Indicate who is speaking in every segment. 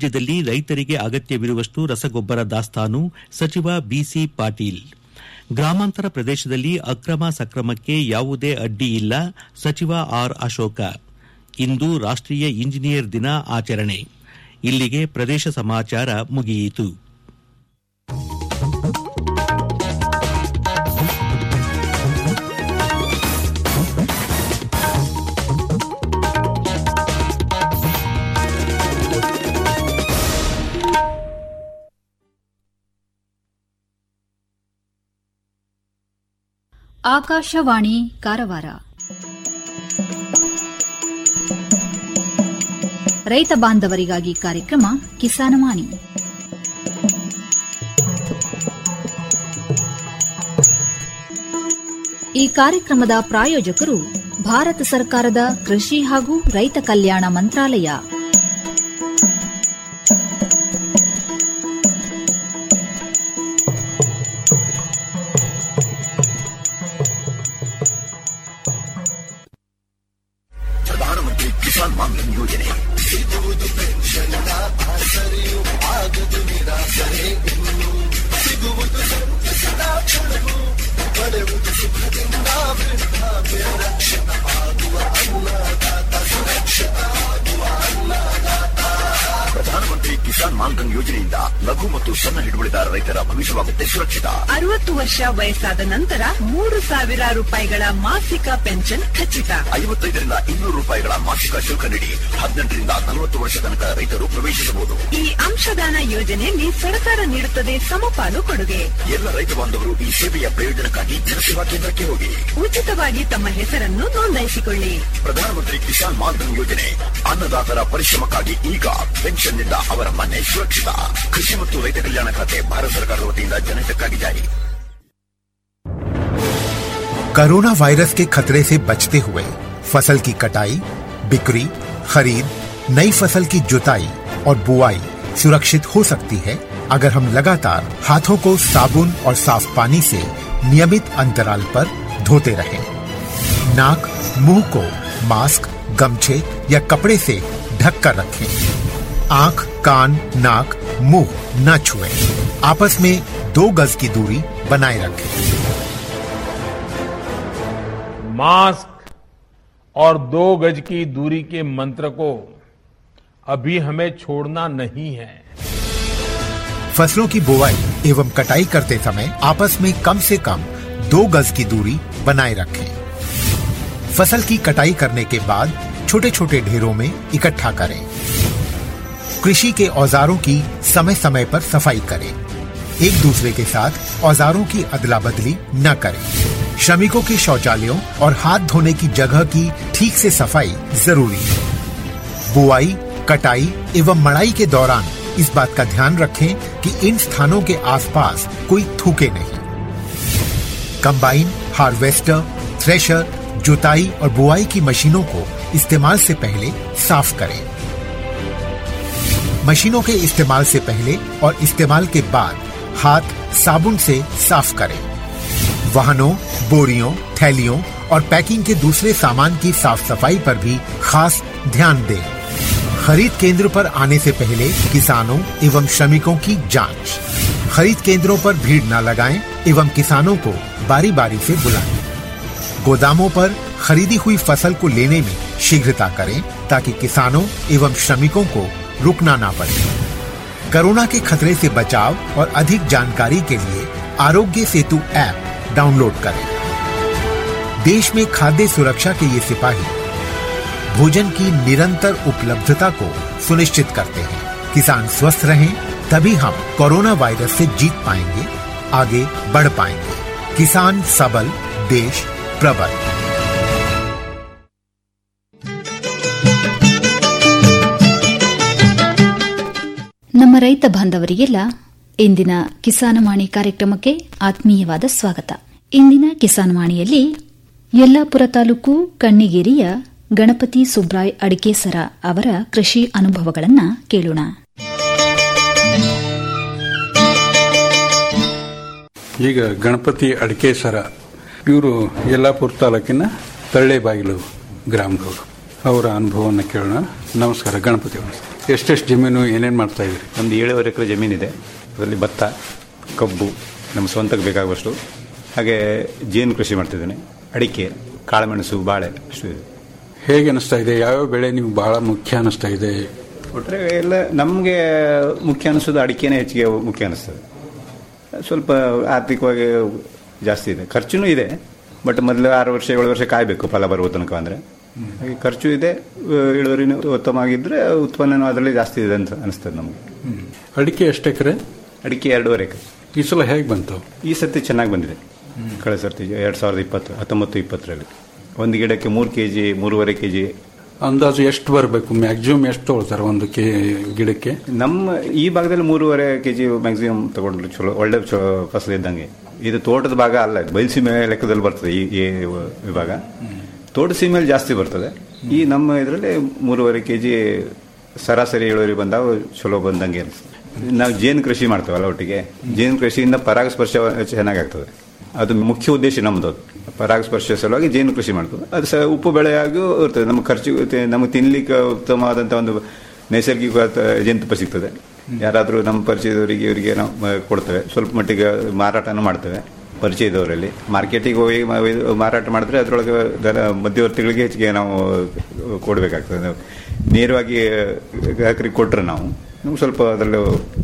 Speaker 1: ರಾಜ್ಯದಲ್ಲಿ ರೈತರಿಗೆ ಅಗತ್ಯವಿರುವಷ್ಟು ರಸಗೊಬ್ಬರ ದಾಸ್ತಾನು ಸಚಿವ ಬಿಸಿ ಪಾಟೀಲ್ ಗ್ರಾಮಾಂತರ ಪ್ರದೇಶದಲ್ಲಿ ಅಕ್ರಮ ಸಕ್ರಮಕ್ಕೆ ಯಾವುದೇ ಅಡ್ಡಿ ಇಲ್ಲ ಸಚಿವ ಆರ್ ಅಶೋಕ ಇಂದು ರಾಷ್ಟೀಯ ಇಂಜಿನಿಯರ್ ದಿನ ಆಚರಣೆ ಇಲ್ಲಿಗೆ ಪ್ರದೇಶ ಸಮಾಚಾರ ಮುಗಿಯಿತು
Speaker 2: ಆಕಾಶವಾಣಿ ಕಾರವಾರ ರೈತ ಬಾಂಧವರಿಗಾಗಿ ಕಾರ್ಯಕ್ರಮ ಕಿಸಾನವಾಣಿ ಈ ಕಾರ್ಯಕ್ರಮದ ಪ್ರಾಯೋಜಕರು ಭಾರತ ಸರ್ಕಾರದ ಕೃಷಿ ಹಾಗೂ ರೈತ ಕಲ್ಯಾಣ ಮಂತ್ರಾಲಯ
Speaker 3: ಪ್ರಧಾನಮಂತ್ರಿ ಕಿಸಾನ್ ಮಾನ್ಧನ್ ಯೋಜನೆ ಸಿಗುವುದು ಪೆನ್ಷನ್ನ ಆಸರೆಯು ಆಗದು ನಿರಾಸರೆ ಇನ್ನು ಸಿಗುವುದು ಸಂತಸದ ಕ್ಷಣವು ಪಡೆಯುವುದು ಸುಖದಿಂದ ವೃದ್ಧಾಪ್ಯ ರಕ್ಷಣ ಆಗುವ ಅನ್ನದಾತ ಸುರಕ್ಷಿತ ಆಗುವ ಅನ್ನದಾತ ಪ್ರಧಾನಮಂತ್ರಿ ಕಿಸಾನ್ ಮಾನ್ಧನ್ ಯೋಜನೆಯಿಂದ ಲಘು ಮತ್ತು ಸಣ್ಣ ಹಿಡುವಳಿದಾರ ರೈತರ ಭವಿಷ್ಯವಾಗುತ್ತೆ ಸುರಕ್ಷಿತ
Speaker 4: ಅರವತ್ತು ವರ್ಷ ವಯಸ್ಸಾದ ನಂತರ ಮೂರು ಸಾವಿರ ರೂಪಾಯಿಗಳ ಮಾಸಿಕ ಪೆನ್ಷನ್ ಖಚಿತ
Speaker 3: ಐವತ್ತೈದರಿಂದ ಇನ್ನೂರು ರೂಪಾಯಿಗಳ ಮಾಸಿಕ ಶುಲ್ಕ ನೀಡಿ ಹದಿನೆಂಟರಿಂದ ನಲವತ್ತು ವರ್ಷ ತನಕ ರೈತರು ಪ್ರವೇಶಿಸಬಹುದು
Speaker 4: ಈ ಅಂಶದಾನ ಯೋಜನೆಯಲ್ಲಿ ಸರ್ಕಾರ ನೀಡುತ್ತದೆ ಸಮಪಾಲು ಕೊಡುಗೆ
Speaker 3: ಎಲ್ಲ ರೈತ ಬಾಂಧವರು ಈ ಸೇವೆಯ ಪ್ರಯೋಜನಕ್ಕಾಗಿ ಜನಸೇವಾ ಕೇಂದ್ರಕ್ಕೆ ಹೋಗಿ
Speaker 4: ಉಚಿತವಾಗಿ ತಮ್ಮ ಹೆಸರನ್ನು ನೋಂದಾಯಿಸಿಕೊಳ್ಳಿ
Speaker 3: ಪ್ರಧಾನಮಂತ್ರಿ ಕಿಸಾನ್ ಮಾನ್ಧನ್ ಯೋಜನೆ ಅನ್ನದಾತರ ಪರಿಶ್ರಮಕ್ಕಾಗಿ ಈಗ ಪೆನ್ಷನ್ನಿಂದ ಅವರ ಮನೆ ಸುರಕ್ಷಿತ ಕೃಷಿ ಮತ್ತು ರೈತ ಕಲ್ಯಾಣ ಖಾತೆ ಭಾರತ ಸರ್ಕಾರದ ವತಿಯಿಂದ ಜನಹಿತಕ್ಕಾಗಿ ಜಾರಿ
Speaker 5: कोरोना वायरस के खतरे से बचते हुए फसल की कटाई बिक्री खरीद नई फसल की जुताई और बुआई सुरक्षित हो सकती है अगर हम लगातार हाथों को साबुन और साफ पानी से नियमित अंतराल पर धोते रहें नाक मुंह को मास्क गमछे या कपड़े से ढक कर रखें आंख कान नाक मुंह न छुएं आपस में दो गज की दूरी बनाए रखें
Speaker 6: मास्क और दो गज की दूरी के मंत्र को अभी हमें छोड़ना नहीं है
Speaker 5: फसलों की बुवाई एवं कटाई करते समय आपस में कम से कम दो गज की दूरी बनाए रखें फसल की कटाई करने के बाद छोटे छोटे ढेरों में इकट्ठा करें कृषि के औजारों की समय समय पर सफाई करें एक दूसरे के साथ औजारों की अदला बदली न करें श्रमिकों के शौचालयों और हाथ धोने की जगह की ठीक से सफाई जरूरी है बुआई कटाई एवं मड़ाई के दौरान इस बात का ध्यान रखें कि इन स्थानों के आसपास कोई थूके नहीं कंबाइन हार्वेस्टर थ्रेशर जुताई और बुआई की मशीनों को इस्तेमाल से पहले साफ करें मशीनों के इस्तेमाल से पहले और इस्तेमाल के बाद हाथ साबुन से साफ करें वाहनों बोरियों थैलियों और पैकिंग के दूसरे सामान की साफ सफाई पर भी खास ध्यान दें खरीद केंद्र पर आने से पहले किसानों एवं श्रमिकों की जांच खरीद केंद्रों पर भीड़ न लगाएं एवं किसानों को बारी बारी से बुलाएं गोदामों पर खरीदी हुई फसल को लेने में शीघ्रता करें ताकि किसानों एवं श्रमिकों को रुकना ना पड़े कोरोना के खतरे से बचाव और अधिक जानकारी के लिए आरोग्य सेतु ऐप डाउनलोड करें देश में खाद्य सुरक्षा के ये सिपाही भोजन की निरंतर उपलब्धता को सुनिश्चित करते हैं किसान स्वस्थ रहें तभी हम कोरोना वायरस से जीत पाएंगे आगे बढ़ पाएंगे किसान सबल देश प्रबल
Speaker 2: ನಮ್ಮ ರೈತ ಬಾಂಧವರಿಗೆಲ್ಲ ಇಂದಿನ ಕಿಸಾನವಾಣಿ ಕಾರ್ಯಕ್ರಮಕ್ಕೆ ಆತ್ಮೀಯವಾದ ಸ್ವಾಗತ ಇಂದಿನ ಕಿಸಾನವಾಣಿಯಲ್ಲಿ ಯಲ್ಲಾಪುರ ತಾಲೂಕು ಕಣ್ಣಿಗೇರಿಯ ಗಣಪತಿ ಸುಬ್ರಾಯ್ ಅಡಿಕೇಸರ ಅವರ ಕೃಷಿ ಅನುಭವಗಳನ್ನು ಕೇಳೋಣ
Speaker 7: ಈಗ ಗಣಪತಿ ಅಡಿಕೇಶ್ವರ ಇವರು ಯಲ್ಲಾಪುರ ತಾಲೂಕಿನ ತಳ್ಳೆಬಾಗಿಲು ಗ್ರಾಮದವರು ಅವರ ಅನುಭವವನ್ನು ಕೇಳೋಣ ನಮಸ್ಕಾರ ಗಣಪತಿ ಅವರು ಎಷ್ಟೆಷ್ಟು ಜಮೀನು ಏನೇನು ಮಾಡ್ತಾ ಇದ್ದೀರಿ
Speaker 8: ನಮ್ಮದು ಏಳುವರೆ ಎಕರೆ ಜಮೀನಿದೆ ಅದರಲ್ಲಿ ಭತ್ತ ಕಬ್ಬು ನಮ್ಮ ಸ್ವಂತಕ್ಕೆ ಬೇಕಾಗುವಷ್ಟು ಹಾಗೆ ಜೇನು ಕೃಷಿ ಮಾಡ್ತಿದ್ದೇನೆ ಅಡಿಕೆ ಕಾಳುಮೆಣಸು ಬಾಳೆ ಅಷ್ಟು ಇದೆ
Speaker 7: ಹೇಗೆ ಅನಿಸ್ತಾ ಇದೆ ಯಾವ್ಯಾವ ಬೆಳೆ ನಿಮ್ಗೆ ಬಹಳ ಮುಖ್ಯ ಅನಿಸ್ತಾ ಇದೆ
Speaker 8: ಒಟ್ಟರೆ ಎಲ್ಲ ನಮಗೆ ಮುಖ್ಯ ಅನಿಸೋದು ಅಡಿಕೆನೇ ಹೆಚ್ಚಿಗೆ ಮುಖ್ಯ ಅನಿಸ್ತದೆ ಸ್ವಲ್ಪ ಆರ್ಥಿಕವಾಗಿ ಜಾಸ್ತಿ ಇದೆ ಖರ್ಚುನೂ ಇದೆ ಬಟ್ ಮೊದಲು ಆರು ವರ್ಷ ಏಳು ವರ್ಷ ಕಾಯಬೇಕು ಫಲ ಬರುವ ತನಕ ಅಂದರೆ ಹಾಗೆ ಖರ್ಚು ಇದೆ ಆ, ಇಳುವರಿನೂ ಉತ್ತಮವಾಗಿದ್ದರೆ ಉತ್ಪನ್ನನೂ ಅದರಲ್ಲಿ ಜಾಸ್ತಿ ಇದೆ ಅಂತ ಅನಿಸ್ತದೆ ನಮಗೆ
Speaker 7: ಅಡಿಕೆ ಎಷ್ಟು ಎಕರೆ
Speaker 8: ಅಡಿಕೆ ಎರಡೂವರೆ ಎಕರೆ
Speaker 7: ಈ ಸಲ ಹೇಗೆ ಬಂತು
Speaker 8: ಈ ಸರ್ತಿ ಚೆನ್ನಾಗಿ ಬಂದಿದೆ ಕಳೆದ ಸರ್ತಿ ಎರಡು ಸಾವಿರದ ಇಪ್ಪತ್ತು ಹತ್ತೊಂಬತ್ತು ಇಪ್ಪತ್ತರಲ್ಲಿ ಒಂದು ಗಿಡಕ್ಕೆ ಮೂರು ಕೆ ಜಿ ಮೂರುವರೆ ಕೆ ಜಿ
Speaker 7: ಅಂದಾಜು ಎಷ್ಟು ಬರಬೇಕು ಮ್ಯಾಕ್ಸಿಮಮ್ ಎಷ್ಟು ತೊಗೊಳ್ತಾರೆ ಒಂದು ಕೆ ಗಿಡಕ್ಕೆ
Speaker 8: ನಮ್ಮ ಈ ಭಾಗದಲ್ಲಿ ಮೂರುವರೆ ಕೆ ಜಿ ಮ್ಯಾಕ್ಸಿಮಮ್ ತಗೊಂಡ್ರು ಚಲೋ ಒಳ್ಳೆ ಚಲೋ ಫಸಲು ಇದ್ದಂಗೆ ಇದು ತೋಟದ ಭಾಗ ಅಲ್ಲ ಇದು ಬಯಲುಸೀಮೆ ಲೆಕ್ಕದಲ್ಲಿ ಬರ್ತದೆ ಈ ಈ ವಿಭಾಗ ತೋಟ ಸೀಮೆಯಲ್ಲಿ ಜಾಸ್ತಿ ಬರ್ತದೆ ಈ ನಮ್ಮ ಇದರಲ್ಲಿ ಮೂರುವರೆ ಕೆ ಜಿ ಸರಾಸರಿ ಇಳುವರಿ ಬಂದಾಗ ಚಲೋ ಬಂದಂಗೆ ಅನಿಸ್ತದೆ ನಾವು ಜೇನು ಕೃಷಿ ಮಾಡ್ತೇವಲ್ಲ ಒಟ್ಟಿಗೆ ಜೇನು ಕೃಷಿಯಿಂದ ಪರಾಗಸ್ಪರ್ಶ ಚೆನ್ನಾಗಾಗ್ತದೆ ಅದು ಮುಖ್ಯ ಉದ್ದೇಶ ನಮ್ಮದು ಅದು. ಪರಾಗಸ್ಪರ್ಶ ಸಲುವಾಗಿ ಜೇನು ಕೃಷಿ ಮಾಡ್ತದೆ ಅದು ಸಹ ಉಪ್ಪು ಬೆಳೆಯಾಗೂ ಇರ್ತದೆ ನಮ್ಮ ಖರ್ಚು ತೆ- ನಮಗೆ ತಿನ್ಲಿಕ್ಕೆ ಉತ್ತಮವಾದಂಥ ಒಂದು ನೈಸರ್ಗಿಕ ಜೇನುತುಪ್ಪ ಸಿಗ್ತದೆ ಯಾರಾದರೂ ನಮ್ಮ ಪರಿಚಯದವರಿಗೆ ಇವರಿಗೆ ನಾವು ಮ- ಕೊಡ್ತೇವೆ ಸ್ವಲ್ಪ ಮಟ್ಟಿಗೆ ಮಾರಾಟನೂ ಮಾಡ್ತೇವೆ ಪರಿಚಯದವರಲ್ಲಿ ಮಾರ್ಕೆಟಿಗೆ ಹೋಗಿ ಮ- ಇದು ಮಾರಾಟ ಮಾಡಿದ್ರೆ ಅದರೊಳಗೆ ದರ ಮಧ್ಯವರ್ತಿಗಳಿಗೆ ಹೆಚ್ಚಿಗೆ ನಾವು ಕೊಡಬೇಕಾಗ್ತದೆ ನಾವು ನೇರವಾಗಿ ಗ್ರಾಹಕರಿಗೆ ಕೊಟ್ಟರೆ ನಾವು ನಮ್ಗೆ ಸ್ವಲ್ಪ ಅದರಲ್ಲಿ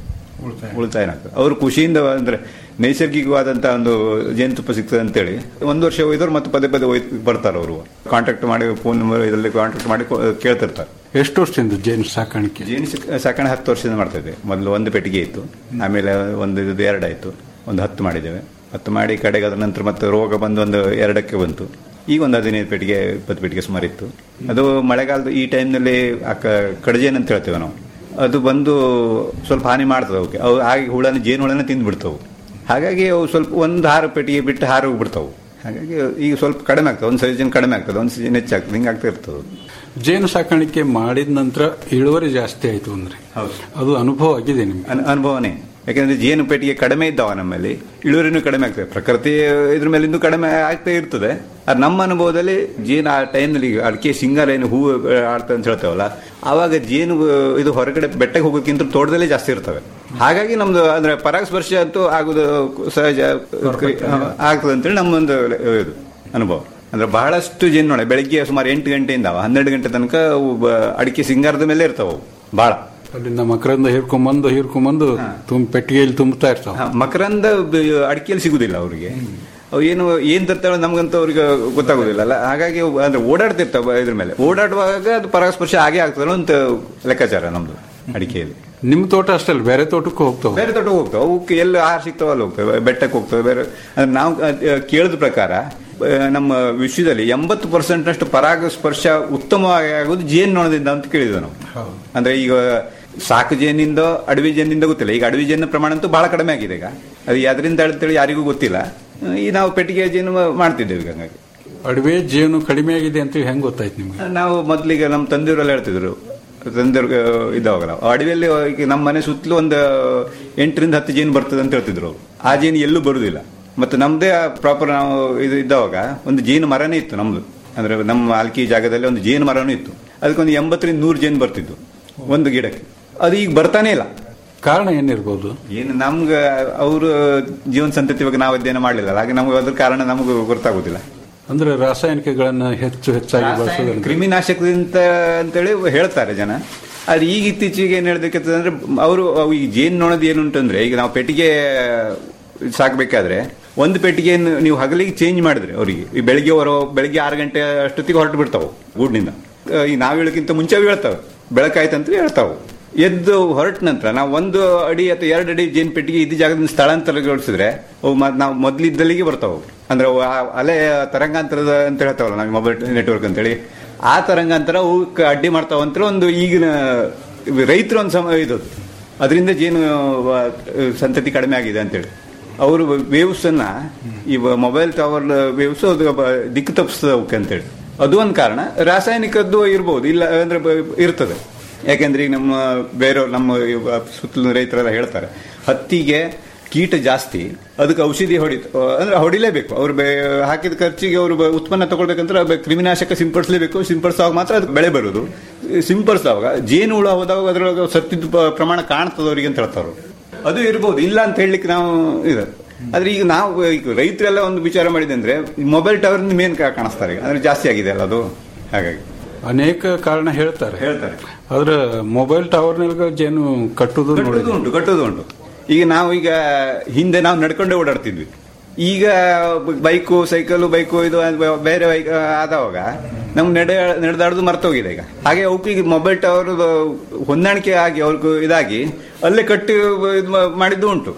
Speaker 8: ಉಳಿತಾಯ ಆಗ್ತದೆ ಅವರು ಖುಷಿಯಿಂದ ಅಂದ್ರೆ ನೈಸರ್ಗಿಕವಾದಂಥ ಒಂದು ಜೇನುತುಪ್ಪ ಸಿಗ್ತದೆ ಅಂತೇಳಿ ಒಂದು ವರ್ಷ ಹೋಯ್ದವ್ರು ಮತ್ತೆ ಪದೇ ಪದೇ ಹೋಯ್ ಬರ್ತಾರೆ ಅವರು ಕಾಂಟ್ಯಾಕ್ಟ್ ಮಾಡಿ ಫೋನ್ ನಂಬರ್ ಇದರಲ್ಲಿ ಕಾಂಟ್ಯಾಕ್ಟ್ ಮಾಡಿ ಕೊ- ಕೇಳ್ತಿರ್ತಾರೆ
Speaker 7: ಎಷ್ಟು ವರ್ಷದಿಂದ ಜೇನು ಸಾಕಾಣಿಕೆ
Speaker 8: ಜೇನು ಸಿಕ್- ಸಾಕಣೆ ಹತ್ತು ವರ್ಷದಿಂದ ಮಾಡ್ತಾ ಇದ್ದೆ ಮೊದಲು ಒಂದು ಪೆಟ್ಟಿಗೆ ಇತ್ತು ಆಮೇಲೆ ಒಂದು ಇದು ಎರಡಾಯಿತು ಒಂದು ಹತ್ತು ಮಾಡಿದ್ದೇವೆ ಹತ್ತು ಮಾಡಿ ಕಡೆಗೆ ಅದ್ರ ನಂತರ ಮತ್ತೆ ರೋಗ ಬಂದು ಒಂದು ಎರಡಕ್ಕೆ ಬಂತು ಈಗ ಒಂದು ಹದಿನೈದು ಪೆಟ್ಟಿಗೆ ಇಪ್ಪತ್ತು ಪೆಟ್ಟಿಗೆ ಸುಮಾರು ಇತ್ತು ಅದು ಮಳೆಗಾಲದ ಈ ಟೈಮ್ನಲ್ಲಿ ಕಡಜೇನು ಅಂತ ಹೇಳ್ತೇವೆ ನಾವು ಅದು ಬಂದು ಸ್ವಲ್ಪ ಹಾನಿ ಮಾಡ್ತದೆ ಅವಕ್ಕೆ ಅವು ಹಾಗೆ ಹುಳನ ಜೇನು ಹುಳನ ತಿಂದು ಬಿಡ್ತವು ಹಾಗಾಗಿ ಅವು ಸ್ವಲ್ಪ ಒಂದು ಹಾರು ಪೆಟ್ಟಿಗೆ ಬಿಟ್ಟು ಹಾರು ಹೋಗ್ಬಿಡ್ತಾವು ಹಾಗಾಗಿ ಈಗ ಸ್ವಲ್ಪ ಕಡಿಮೆ ಆಗ್ತದೆ ಒಂದು ಸೀಸನ್ ಕಡಿಮೆ ಆಗ್ತದೆ ಒಂದು ಸೀಸನ್ ಹೆಚ್ಚಾಗ್ತದೆ ಹಿಂಗೆ ಆಗ್ತಾ ಇರ್ತದೆ
Speaker 7: ಜೇನು ಸಾಕಾಣಿಕೆ ಮಾಡಿದ ನಂತರ ಇಳುವರಿ ಜಾಸ್ತಿ ಆಯ್ತು ಅಂದ್ರೆ
Speaker 8: ಹೌದು.
Speaker 7: ಅದು ಅನುಭವ ಆಗಿದೆ ನಿಮ್ಗೆ
Speaker 8: ಅನ್- ಅನುಭವನೇ ಯಾಕಂದ್ರೆ ಜೇನು ಪೆಟ್ಟಿಗೆ ಕಡಿಮೆ ಇದ್ದಾವ ನಮ್ಮಲ್ಲಿ ಇಳುವರಿನೂ ಕಡಿಮೆ ಆಗ್ತದೆ ಪ್ರಕೃತಿ ಇದ್ರ ಮೇಲೆ ಇನ್ನೂ ಕಡಿಮೆ ಆಗ್ತಾ ಇರ್ತದೆ ಅದು ನಮ್ಮ ಅನುಭವದಲ್ಲಿ ಜೇನು ಆ ಟೈಮ್ನಲ್ಲಿ ಈಗ ಅಡಿಕೆ ಸಿಂಗಾರ ಏನು ಹೂವು ಆಡ್ತದೆ ಅಂತ ಹೇಳ್ತೇವಲ್ಲ ಆವಾಗ ಜೇನು ಇದು ಹೊರಗಡೆ ಬೆಟ್ಟಕ್ಕೆ ಹೋಗೋಕ್ಕಿಂತ ತೋಟದಲ್ಲೇ ಜಾಸ್ತಿ ಇರ್ತವೆ ಹಾಗಾಗಿ ನಮ್ದು ಅಂದ್ರೆ ಪರಾಗಸ್ಪರ್ಶ ಅಂತೂ ಆಗುದು ಸಹಜ ಆಗ್ತದೆ ಅಂತೇಳಿ ನಮ್ಮೊಂದು ಇದು ಅನುಭವ ಅಂದ್ರೆ ಬಹಳಷ್ಟು ಜೇನು ನೋಡಿ ಬೆಳಿಗ್ಗೆ ಸುಮಾರು ಎಂಟು ಗಂಟೆಯಿಂದ ಹನ್ನೆರಡು ಗಂಟೆ ತನಕ ಅವು ಬ- ಅಡಿಕೆ ಸಿಂಗಾರದ ಮೇಲೆ ಇರ್ತಾವ ಅವು ಬಹಳ
Speaker 7: ಅಲ್ಲಿಂದ ಮಕರಂದ ಹಿರ್ಕೊಂಬಂದು ಹಿರ್ಕೊಂಬಂದು ತುಂಬ ಪೆಟ್ಟಿಗೆಯಲ್ಲಿ ತುಂಬುತ್ತಾ ಇರ್ತಾವ
Speaker 8: ಹ, ಮಕರಂದ ಬ- ಅಡಿಕೆಯಲ್ಲಿ ಸಿಗುದಿಲ್ಲ ಅವರಿಗೆ ಅವು ಏನು ಏನ್ ತರ್ತಾವೆ ನಮ್ಗಂತೂ ಅವ್ರಿಗೆ ಗೊತ್ತಾಗೋದಿಲ್ಲ ಅಲ್ಲ ಹಾಗಾಗಿ ಅವು ಅಂದ್ರೆ ಓಡಾಡ್ತಿರ್ತಾವ ಇದ್ರ ಮೇಲೆ ಓಡಾಡುವಾಗ ಅದು ಪರಾಗಸ್ಪರ್ಶ ಆಗೇ ಆಗ್ತದಲ್ಲ ಅಂತ ಲೆಕ್ಕಾಚಾರ ನಮ್ದು ಅಡಿಕೆಯಲ್ಲಿ
Speaker 7: ನಿಮ್ಮ ತೋಟ ಅಷ್ಟೇ ಅಲ್ಲ ಬೇರೆ ತೋಟಕ್ಕೂ ಹೋಗ್ತಾವ
Speaker 8: ಬೇರೆ ತೋಟ ಹೋಗ್ತಾವೆ ಅವಕ್ಕೆ ಎಲ್ಲ ಆಹಾರ ಸಿಗ್ತಾವಲ್ಲ ಹೋಗ್ತವೆ ಬೆಟ್ಟಕ್ಕೆ ಹೋಗ್ತವೆ ಬೇರೆ ಅಂದ್ರೆ ನಾವು ಅಹ್, ಕೇಳಿದ ಪ್ರಕಾರ ಅಹ್, ನಮ್ಮ ವಿಶ್ವದಲ್ಲಿ ಎಂಬತ್ತು ಪರ್ಸೆಂಟ್ನಷ್ಟು ಪರಾಗಸ್ಪರ್ಶ ಉತ್ತಮವಾಗಿ ಆಗೋದು ಜೇನ್ನೊಣದಿಂದ ಅಂತ ಕೇಳಿದ್ವಿ ನಾವು ಅಂದ್ರೆ ಈಗ ಸಾಕು ಜೇನಿಂದ ಅಡವಿ ಜೇನಿಂದ ಗೊತ್ತಿಲ್ಲ ಈಗ ಅಡವಿ ಜೇನಿನ ಪ್ರಮಾಣ ಅಂತೂ ಬಹಳ ಕಡಿಮೆ ಆಗಿದೆ ಈಗ ಅದು ಯಾವ್ದ್ರಿಂದ ಅಂತೇಳಿ ಯಾರಿಗೂ ಗೊತ್ತಿಲ್ಲ ಅಹ್, ಈ ನಾವು ಪೆಟ್ಟಿಗೆ ಜೇನು ಮಾಡ್ತಿದ್ದೇವೆ ಈಗ ಹಂಗಾಗಿ
Speaker 7: ಅಡವೆ ಜೇನು ಕಡಿಮೆ ಆಗಿದೆ ಅಂತ ಹೆಂಗ್ ಗೊತ್ತಾಯ್ತು ನಿಮ್ಗೆ
Speaker 8: ನಾವು ಮೊದಲಿಗೆ ನಮ್ಮ ತಂದೆಯವರೆಲ್ಲ ಹೇಳ್ತಿದ್ರು ತಂದೆಯವ್ರಿಗೆ ಇದ್ದಾವಾಗಲ್ಲ ಅಡವಿಯಲ್ಲಿ ಈಗ ನಮ್ಮ ಮನೆ ಸುತ್ತಲೂ ಒಂದು ಎಂಟರಿಂದ ಹತ್ತು ಜೇನು ಬರ್ತದೆ ಅಂತ ಹೇಳ್ತಿದ್ರು ಅವ್ರು. ಆ ಜೇನು ಎಲ್ಲೂ ಬರುದಿಲ್ಲ ಮತ್ತೆ ನಮ್ದೇ ಪ್ರಾಪರ್ ನಾವು ಇದು ಇದ್ದಾವಾಗ ಒಂದು ಜೇನು ಮರನೇ ಇತ್ತು ನಮ್ದು ಅಂದ್ರೆ ನಮ್ಮ ಆಲ್ಕಿ ಜಾಗದಲ್ಲಿ ಒಂದು ಜೇನು ಮರನೂ ಇತ್ತು ಅದಕ್ಕೊಂದು ಎಂಬತ್ತರಿಂದ ನೂರು ಜೇನು ಬರ್ತಿದ್ದು ಒಂದು ಗಿಡಕ್ಕೆ ಅದು ಈಗ ಬರ್ತಾನೆ ಇಲ್ಲ
Speaker 7: ಕಾರಣ ಏನಿರ್ಬೋದು
Speaker 8: ಏನು ನಮ್ಗೆ ಅವರು ಜೀವನ ಸಂತತಿ ಬಗ್ಗೆ ನಾವು ಅಧ್ಯಯನ ಮಾಡಲಿಲ್ಲ ಹಾಗೆ ನಮ್ಗೆ ಅದ್ರ ಕಾರಣ ನಮಗೂ ಗೊತ್ತಾಗುದಿಲ್ಲ
Speaker 7: ಅಂದ್ರೆ ರಾಸಾಯನಿಕಗಳನ್ನ ಹೆಚ್ಚು ಹೆಚ್ಚಾಗಿ ಬಳಸೋದ್ರಿಂದ
Speaker 8: ಕ್ರಿಮಿನಾಶಕದಿಂದ ಅಂತೇಳಿ ಹೇಳ್ತಾರೆ ಜನ ಆದ್ರೆ ಈಗ ಇತ್ತೀಚೆಗೆ ಏನ್ ಹೇಳ್ಬೇಕಂತಂದ್ರೆ ಅಂದ್ರೆ ಅವರು ಅವು ಈ ಜೇನು ನೊಣದ ಏನು ಉಂಟಂದ್ರೆ ಈಗ ನಾವು ಪೆಟ್ಟಿಗೆ ಸಾಕ್ಬೇಕಾದ್ರೆ ಒಂದು ಪೆಟ್ಟಿಗೆಯನ್ನು ನೀವು ಹಗಲಿಗೆ ಚೇಂಜ್ ಮಾಡಿದ್ರೆ ಅವರಿಗೆ ಈ ಬೆಳಿಗ್ಗೆ ಹೊರ ಬೆಳಿಗ್ಗೆ ಆರು ಗಂಟೆ ಅಷ್ಟೊತ್ತಿಗೆ ಹೊರಟು ಬಿಡ್ತಾವೆ ಗೂಡ್ನಿಂದ ಅಹ್, ಈ ನಾವು ಹೇಳಕ್ಕಿಂತ ಮುಂಚೆ ಅವು ಹೇಳ್ತಾವೆ ಬೆಳಕಾಯ್ತಂತ ಹೇಳ್ತಾವೆ ಎದ್ದು ಹೊರಟ ನಂತರ ನಾವು ಒಂದು ಅಡಿ ಅಥವಾ ಎರಡು ಅಡಿ ಜೇನು ಪೆಟ್ಟಿಗೆ ಇದ್ದ ಜಾಗದಿಂದ ಸ್ಥಳಾಂತರಗೊಳಿಸಿದ್ರೆ ಅವು ಮ- ನಾವು ಮೊದಲಿದ್ದಲ್ಲಿಗೆ ಬರ್ತಾವೆ ಅವು. ಅಂದ್ರೆ ಅವು ಆ ಅಲೆ ತರಂಗಾಂತರದ ಅಂತ ಹೇಳ್ತಾವಲ್ಲ ನಾವು ಮೊಬೈಲ್ ನೆಟ್ವರ್ಕ್ ಅಂತೇಳಿ ಆ ತರಂಗಾಂತರ ಅವಕ್ಕೆ ಅಡ್ಡಿ ಮಾಡ್ತಾವ ಅಂತ ಒಂದು ಈಗಿನ ರೈತರ ಒಂದು ಸಮ ಇದು ಅದರಿಂದ ಜೇನು ಆ, ಸಂತತಿ ಕಡಿಮೆ ಆಗಿದೆ ಅಂತೇಳಿ ಅವರು ವೇವ್ಸ್ ಅನ್ನ ಈ ಮೊಬೈಲ್ ಟವರ್ ವೇವ್ಸ್ ಅದು ಬ- ದಿಕ್ಕು ತಪ್ಪಿಸ್ತವಕ್ಕೆ ಅಂತೇಳಿ ಅದು ಒಂದು ಕಾರಣ ರಾಸಾಯನಿಕದ್ದು ಇರ್ಬೋದು ಇಲ್ಲ ಅಂದ್ರೆ ಬ- ಇರ್ತದೆ ಯಾಕೆಂದ್ರೆ ಈಗ ನಮ್ಮ ಬೇರೆ ನಮ್ಮ ಇವ ಸುತ್ತಲಿನ ರೈತರೆಲ್ಲ ಹೇಳ್ತಾರೆ ಹತ್ತಿಗೆ ಕೀಟ ಜಾಸ್ತಿ ಅದಕ್ಕೆ ಔಷಧಿ ಹೊಡಿ ಅಂದ್ರೆ ಹೊಡಿಲೇಬೇಕು ಅವ್ರು ಬೆ- ಹಾಕಿದ ಖರ್ಚಿಗೆ ಅವರು ಬ- ಉತ್ಪನ್ನ ತಗೊಳ್ಬೇಕಂದ್ರೆ ಬೆ- ಕ್ರಿಮಿನಾಶಕ ಸಿಂಪಡಿಸಲೇಬೇಕು ಸಿಂಪಡಿಸುವಾಗ ಮಾತ್ರ ಅದಕ್ಕೆ ಬೆಳೆ ಬರೋದು ಸಿಂಪಡಿಸಿದವಾಗ ಜೇನು ಹುಳ ಹೋದಾಗ ಅದ್ರೊಳಗೆ ಸತ್ತಿದ್ದ ಪ- ಪ್ರಮಾಣ ಕಾಣ್ತದ ಅವರಿಗೆ ಅಂತ ಹೇಳ್ತಾರೆ ಅದು ಇರ್ಬೋದು ಇಲ್ಲ ಅಂತ ಹೇಳಲಿಕ್ಕೆ ನಾವು ಇದೆ ಆದ್ರೆ ಈಗ ನಾವು ಈಗ ರೈತರೆಲ್ಲ ಒಂದು ವಿಚಾರ ಮಾಡಿದೆ ಅಂದ್ರೆ ಮೊಬೈಲ್ ಟವರ್ ಮೇನ್ ಕಾಣಿಸ್ತಾರೆ ಈಗ. ಅಂದ್ರೆ ಜಾಸ್ತಿ ಆಗಿದೆ ಅಲ್ಲ ಅದು ಹಾಗಾಗಿ
Speaker 7: ಅನೇಕ ಕಾರಣ ಹೇಳ್ತಾರೆ
Speaker 8: ಹೇಳ್ತಾರೆ
Speaker 7: ಆದ್ರೆ ಮೊಬೈಲ್ ಟವರ್ನಲ್ಲಿ ಜೇನು ಕಟ್ಟುದು
Speaker 8: ಕಟ್ಟೋದು
Speaker 7: ನೋಡಿದ್ವಿ
Speaker 8: ಉಂಟು ಕಟ್ಟೋದು ಉಂಟು ಈಗ ನಾವು ಈಗ ಹಿಂದೆ ನಾವು ನಡ್ಕೊಂಡೇ ಓಡಾಡ್ತಿದ್ವಿ ಈಗ ಬೈಕು ಸೈಕಲ್ ಬೈಕು ಇದು ಅದು ಬೇರೆ ಬೈಕ್ ಆದವಾಗ ನಮ್ಗೆ ನಡೆ ನಡೆದಾಡೋದು ಮರ್ತೋಗಿದೆ ಈಗ ಹಾಗೆ ಅವಕ್ಕೆ ಈಗ ಮೊಬೈಲ್ ಟವರ್ ಹೊಂದಾಣಿಕೆ ಆಗಿ ಅವ್ರಿಗೆ ಇದಾಗಿ ಅಲ್ಲೇ ಕಟ್ಟಿ ಇದು ಮಾಡಿದ್ದು ಉಂಟು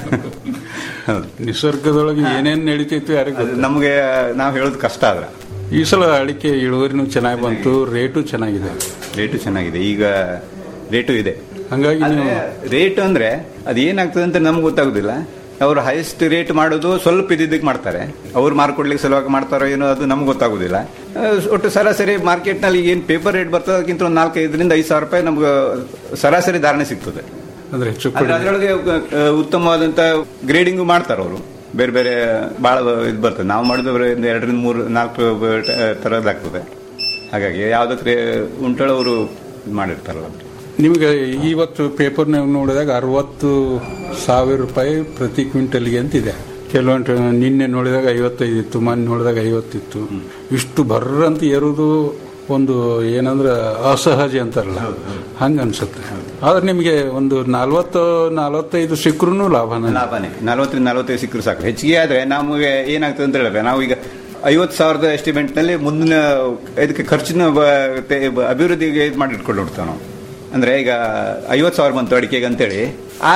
Speaker 8: ಹೌದು
Speaker 7: ನಿಸರ್ಗದೊಳಗೆ ಏನೇನ್ ನಡೀತೈತಿ ಯಾರಿಗೂ
Speaker 8: ಅದು ನಮಗೆ ನಾವು ಹೇಳೋದು ಕಷ್ಟ ಆದ್ರೆ
Speaker 7: ಈ ಸಲ ಅಡಿಕೆ ಇಳುವರಿನೂ ಚೆನ್ನಾಗಿ ಬಂತು ರೇಟು ಚೆನ್ನಾಗಿದೆ
Speaker 8: ರೇಟು ಚೆನ್ನಾಗಿದೆ ಈಗ ರೇಟು ಇದೆ
Speaker 7: ಹಂಗಾಗಿ ನೀವು
Speaker 8: ರೇಟ್ ಅಂದ್ರೆ ಅದು ಏನಾಗ್ತದೆ ಅಂತ ನಮ್ಗೆ ಗೊತ್ತಾಗುದಿಲ್ಲ ಅವರು ಹೈಯೆಸ್ಟ್ ರೇಟ್ ಮಾಡೋದು ಸ್ವಲ್ಪ ಇದ್ದಿದ್ದಕ್ಕೆ ಮಾಡ್ತಾರೆ ಅವ್ರು ಮಾರ್ಕೊಡ್ಲಿಕ್ಕೆ ಸಲುವಾಗಿ ಮಾಡ್ತಾರೋ ಏನೋ ಅದು ನಮ್ಗೆ ಗೊತ್ತಾಗುದಿಲ್ಲ ಆ, ಒಟ್ಟು ಸರಾಸರಿ ಮಾರ್ಕೆಟ್ನಲ್ಲಿ ಏನು ಪೇಪರ್ ರೇಟ್ ಬರ್ತದೆ ಅದಕ್ಕಿಂತ ಒಂದು ನಾಲ್ಕೈದರಿಂದ ಐದು ಸಾವಿರ ರೂಪಾಯಿ ನಮ್ಗೆ ಸರಾಸರಿ ಧಾರಣೆ ಸಿಗ್ತದೆ
Speaker 7: ಅಂದ್ರೆ ಹೆಚ್ಚು
Speaker 8: ಆದ್ರೆ ಅದರೊಳಗೆ ಆ, ಉತ್ತಮವಾದಂತ ಗ್ರೇಡಿಂಗ್ ಮಾಡ್ತಾರೆ ಅವರು ಬೇರೆ ಬೇರೆ ಬಹಳ ಇದು ಬರ್ತದೆ ನಾವು ಮಾಡಿದ್ರೆ ಒಂದು ಎರಡರಿಂದ ಮೂರು ನಾಲ್ಕು ತರದಾಗ್ತದೆ ಹಾಗಾಗಿ ಯಾವ್ದಕ್ಕೆ ಉಂಟಳು ಇದು ಮಾಡಿರ್ತಾರಲ್ಲ
Speaker 7: ನಿಮಗೆ ಇವತ್ತು ಪೇಪರ್ ನೋಡಿದಾಗ ಅರವತ್ತು ಸಾವಿರ ರೂಪಾಯಿ ಪ್ರತಿ ಕ್ವಿಂಟಲ್ಗೆ ಅಂತಿದೆ ಕೆಲವೊಂದು ನಿನ್ನೆ ನೋಡಿದಾಗ ಐವತ್ತೈದು ಇತ್ತು ಮೊನ್ನೆ ನೋಡಿದಾಗ ಐವತ್ತಿತ್ತು ಇಷ್ಟು ಬರ್ರಂತ ಏರುವುದು ಒಂದು ಏನಂದ್ರೆ ಅಸಹಜ ಅಂತಾರಲ್ಲ ಹಂಗ ಅನ್ಸುತ್ತೆ ಆದ್ರೆ ನಿಮಗೆ ಒಂದು ನಲ್ವತ್ತು ನಲವತ್ತೈದು ಸಿಕ್ಕರೂ ಲಾಭನ
Speaker 8: ಲಾಭನೇ ನಲವತ್ತರಿಂದ ನಲವತ್ತೈದು ಸಿಕ್ಕರು ಸಾಕು ಹೆಚ್ಚಿಗೆ ಆದ್ರೆ ನಮಗೆ ಏನಾಗ್ತದೆ ಅಂತ ಹೇಳಿದ್ರೆ ನಾವು ಈಗ ಐವತ್ತು ಸಾವಿರದ ಎಸ್ಟಿಮೇಟ್ ನಲ್ಲಿ ಮುಂದಿನ ಇದಕ್ಕೆ ಖರ್ಚಿನ ಬ- ತೆ- ಬ- ಅಭಿವೃದ್ಧಿಗೆ ಇದು ಮಾಡಿ ಇಟ್ಕೊಂಡು ಹೋಗ್ತಾವೆ ನಾವು ಅಂದ್ರೆ ಈಗ ಐವತ್ತು ಸಾವಿರ ಬಂತು ಅಡಿಕೆಗೆ ಅಂತೇಳಿ ಆ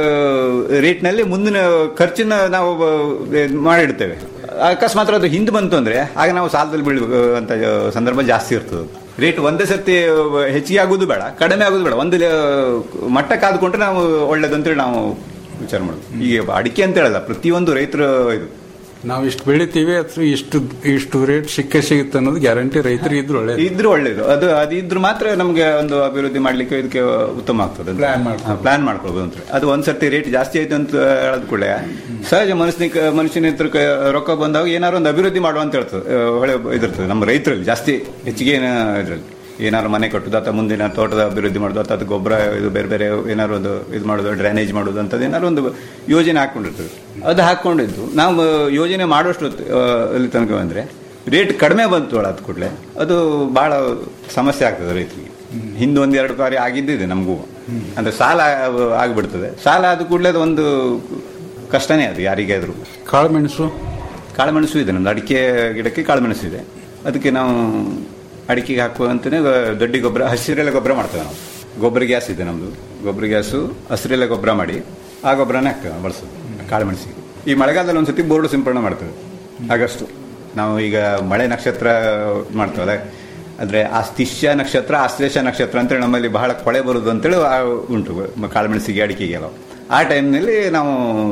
Speaker 8: ರೇಟ್ ನಲ್ಲಿ ಮುಂದಿನ ಖರ್ಚಿನ ನಾವು ಬ- ಇದ್ ಮಾಡಿಡ್ತೇವೆ ಅಕಸ್ಮಾತ್ ಅದು ಹಿಂದೆ ಬಂತು ಅಂದ್ರೆ ಆಗ ನಾವು ಸಾಲದಲ್ಲಿ ಬೀಳ್ಬೇಕು ಅಂತ ಸಂದರ್ಭ ಜಾಸ್ತಿ ಇರ್ತದೆ ರೇಟ್ ಒಂದೇ ಸರ್ತಿ ಹೆಚ್ಚಿಗೆ ಆಗುದು ಬೇಡ ಕಡಿಮೆ ಆಗುದು ಬೇಡ ಒಂದು ಮಟ್ಟ ಕಾದ್ಕೊಂಡ್ರೆ ನಾವು ಒಳ್ಳೇದಂತೇಳಿ ನಾವು ವಿಚಾರ ಮಾಡೋದು ಈಗ ಅಡಿಕೆ ಅಂತ ಹೇಳಲ್ಲ ಪ್ರತಿಯೊಂದು ರೈತರ ಇದು
Speaker 7: ನಾವು ಇಷ್ಟು ಬೆಳಿತೀವಿ ಅಥವಾ ಇಷ್ಟು ಇಷ್ಟು ರೇಟ್ ಸಿಕ್ಕೇ ಸಿಗುತ್ತೆ ಅನ್ನೋದು ಗ್ಯಾರಂಟಿ ರೈತರಿಗೆ ಇದ್ರು ಒಳ್ಳೇದು
Speaker 8: ಇದ್ರು ಒಳ್ಳೇದು ಅದು ಅದು ಇದ್ರು ಮಾತ್ರ ನಮಗೆ ಒಂದು ಅಭಿವೃದ್ಧಿ ಮಾಡ್ಲಿಕ್ಕೆ ಇದಕ್ಕೆ ಉತ್ತಮ ಆಗ್ತದೆ
Speaker 7: Plan ಮಾಡ್ಕೊಳ್ಬೋದು.
Speaker 8: ಪ್ಲಾನ್ ಮಾಡ್ಕೊಳ್ಬೋದು ಅಂತ ಅದು ಒಂದ್ ಸರ್ತಿ ರೇಟ್ ಜಾಸ್ತಿ ಆಯ್ತು ಅಂತ ಹೇಳದ್ ಕೂಡಲೇ ಸಹಜ ಮನಸ್ಸಿನ ಮನುಷ್ಯನ ಹತ್ರ ಕ- ರೊಕ್ಕ ಬಂದಾಗ ಏನಾದ್ರು ಒಂದು ಅಭಿವೃದ್ಧಿ ಮಾಡುವ ಅಂತ ಹೇಳ್ತದೆ ಆ, ಒಳ್ಳೆ ಇದಿರ್ತದೆ ನಮ್ಮ ರೈತರಲ್ಲಿ ಜಾಸ್ತಿ ಹೆಚ್ಚಿಗೆ ಏನ ಇದ್ರಲ್ಲಿ ಏನಾದ್ರು ಮನೆ ಕಟ್ಟುದು ಅಥವಾ ಮುಂದಿನ ತೋಟದ ಅಭಿವೃದ್ಧಿ ಮಾಡೋದು ಅಥವಾ ಅದು ಗೊಬ್ಬರ ಇದು ಬೇರೆ ಬೇರೆ ಏನಾದ್ರು ಒಂದು ಇದು ಮಾಡೋದು ಡ್ರೈನೇಜ್ ಮಾಡೋದು ಅಂತದ್ದು ಏನಾದ್ರು ಒಂದು ಯೋಜನೆ ಹಾಕೊಂಡಿರ್ತದೆ ಅದು ಹಾಕೊಂಡಿದ್ದು ನಾವು ಯೋಜನೆ ಮಾಡುವಷ್ಟು ಹೊತ್ತು, ಆ, ಅಲ್ಲಿ ತನಕ ಬಂದ್ರೆ ರೇಟ್ ಕಡಿಮೆ ಬಂತು ಅದ ಕೂಡಲೇ ಅದು ಬಹಳ ಸಮಸ್ಯೆ ಆಗ್ತದೆ ರೈತರಿಗೆ ಹಿಂದೆ ಒಂದ್ ಎರಡು ಬಾರಿ ಆಗಿದ್ದಿದೆ ನಮಗೂ ಅಂದ್ರೆ ಸಾಲ ಆಗಿಬಿಡ್ತದೆ ಸಾಲ ಆದ ಕೂಡಲೇ ಅದು ಒಂದು ಕಷ್ಟನೇ ಅದು ಯಾರಿಗಾದ್ರೂ
Speaker 7: ಕಾಳುಮೆಣಸು
Speaker 8: ಕಾಳುಮೆಣಸು ಇದೆ ನಮ್ದು ಅಡಿಕೆ ಗಿಡಕ್ಕೆ ಕಾಳುಮೆಣಸು ಇದೆ ಅದಕ್ಕೆ ನಾವು ಅಡಿಕೆಗೆ ಹಾಕುವಂತಾನೆ ದೊಡ್ಡ ಗೊಬ್ಬರ ಹಸಿರೆಲೆ ಗೊಬ್ಬರ ಮಾಡ್ತೇವೆ ನಾವು ಗೊಬ್ಬರ ಗ್ಯಾಸ್ ಇದೆ ನಮ್ದು ಗೊಬ್ಬರ ಗ್ಯಾಸು ಹಸಿರೆಲೆ ಗೊಬ್ಬರ ಮಾಡಿ ಆ ಗೊಬ್ಬರನೇ ಹಾಕ್ತೇವೆ ನಾವು ಬಳಸೋದು ಕಾಳುಮೆಣಸಿಗೆ ಈ ಮಳೆಗಾಲದಲ್ಲಿ ಒಂದ್ಸತಿ ಬೋರ್ಡು ಸಿಂಪಡಣೆ ಮಾಡ್ತೇವೆ ಆಗಸ್ಟು ನಾವು ಈಗ ಮಳೆ ನಕ್ಷತ್ರ ಮಾಡ್ತೇವಲ್ಲ ಅಂದ್ರೆ ಆಸ್ತಿಷ್ಯ ನಕ್ಷತ್ರ ಆಶ್ಲೇಷ ನಕ್ಷತ್ರ ಅಂತೇಳಿ ನಮ್ಮಲ್ಲಿ ಬಹಳ ಕೊಳೆ ಬರುದು ಅಂತೇಳಿ ಆ ಉಂಟು ಮ- ಕಾಳುಮೆಣಸಿಗೆ ಅಡಿಕೆಗೆಲ್ಲ ಆ ಟೈಮ್ನಲ್ಲಿ ನಾವು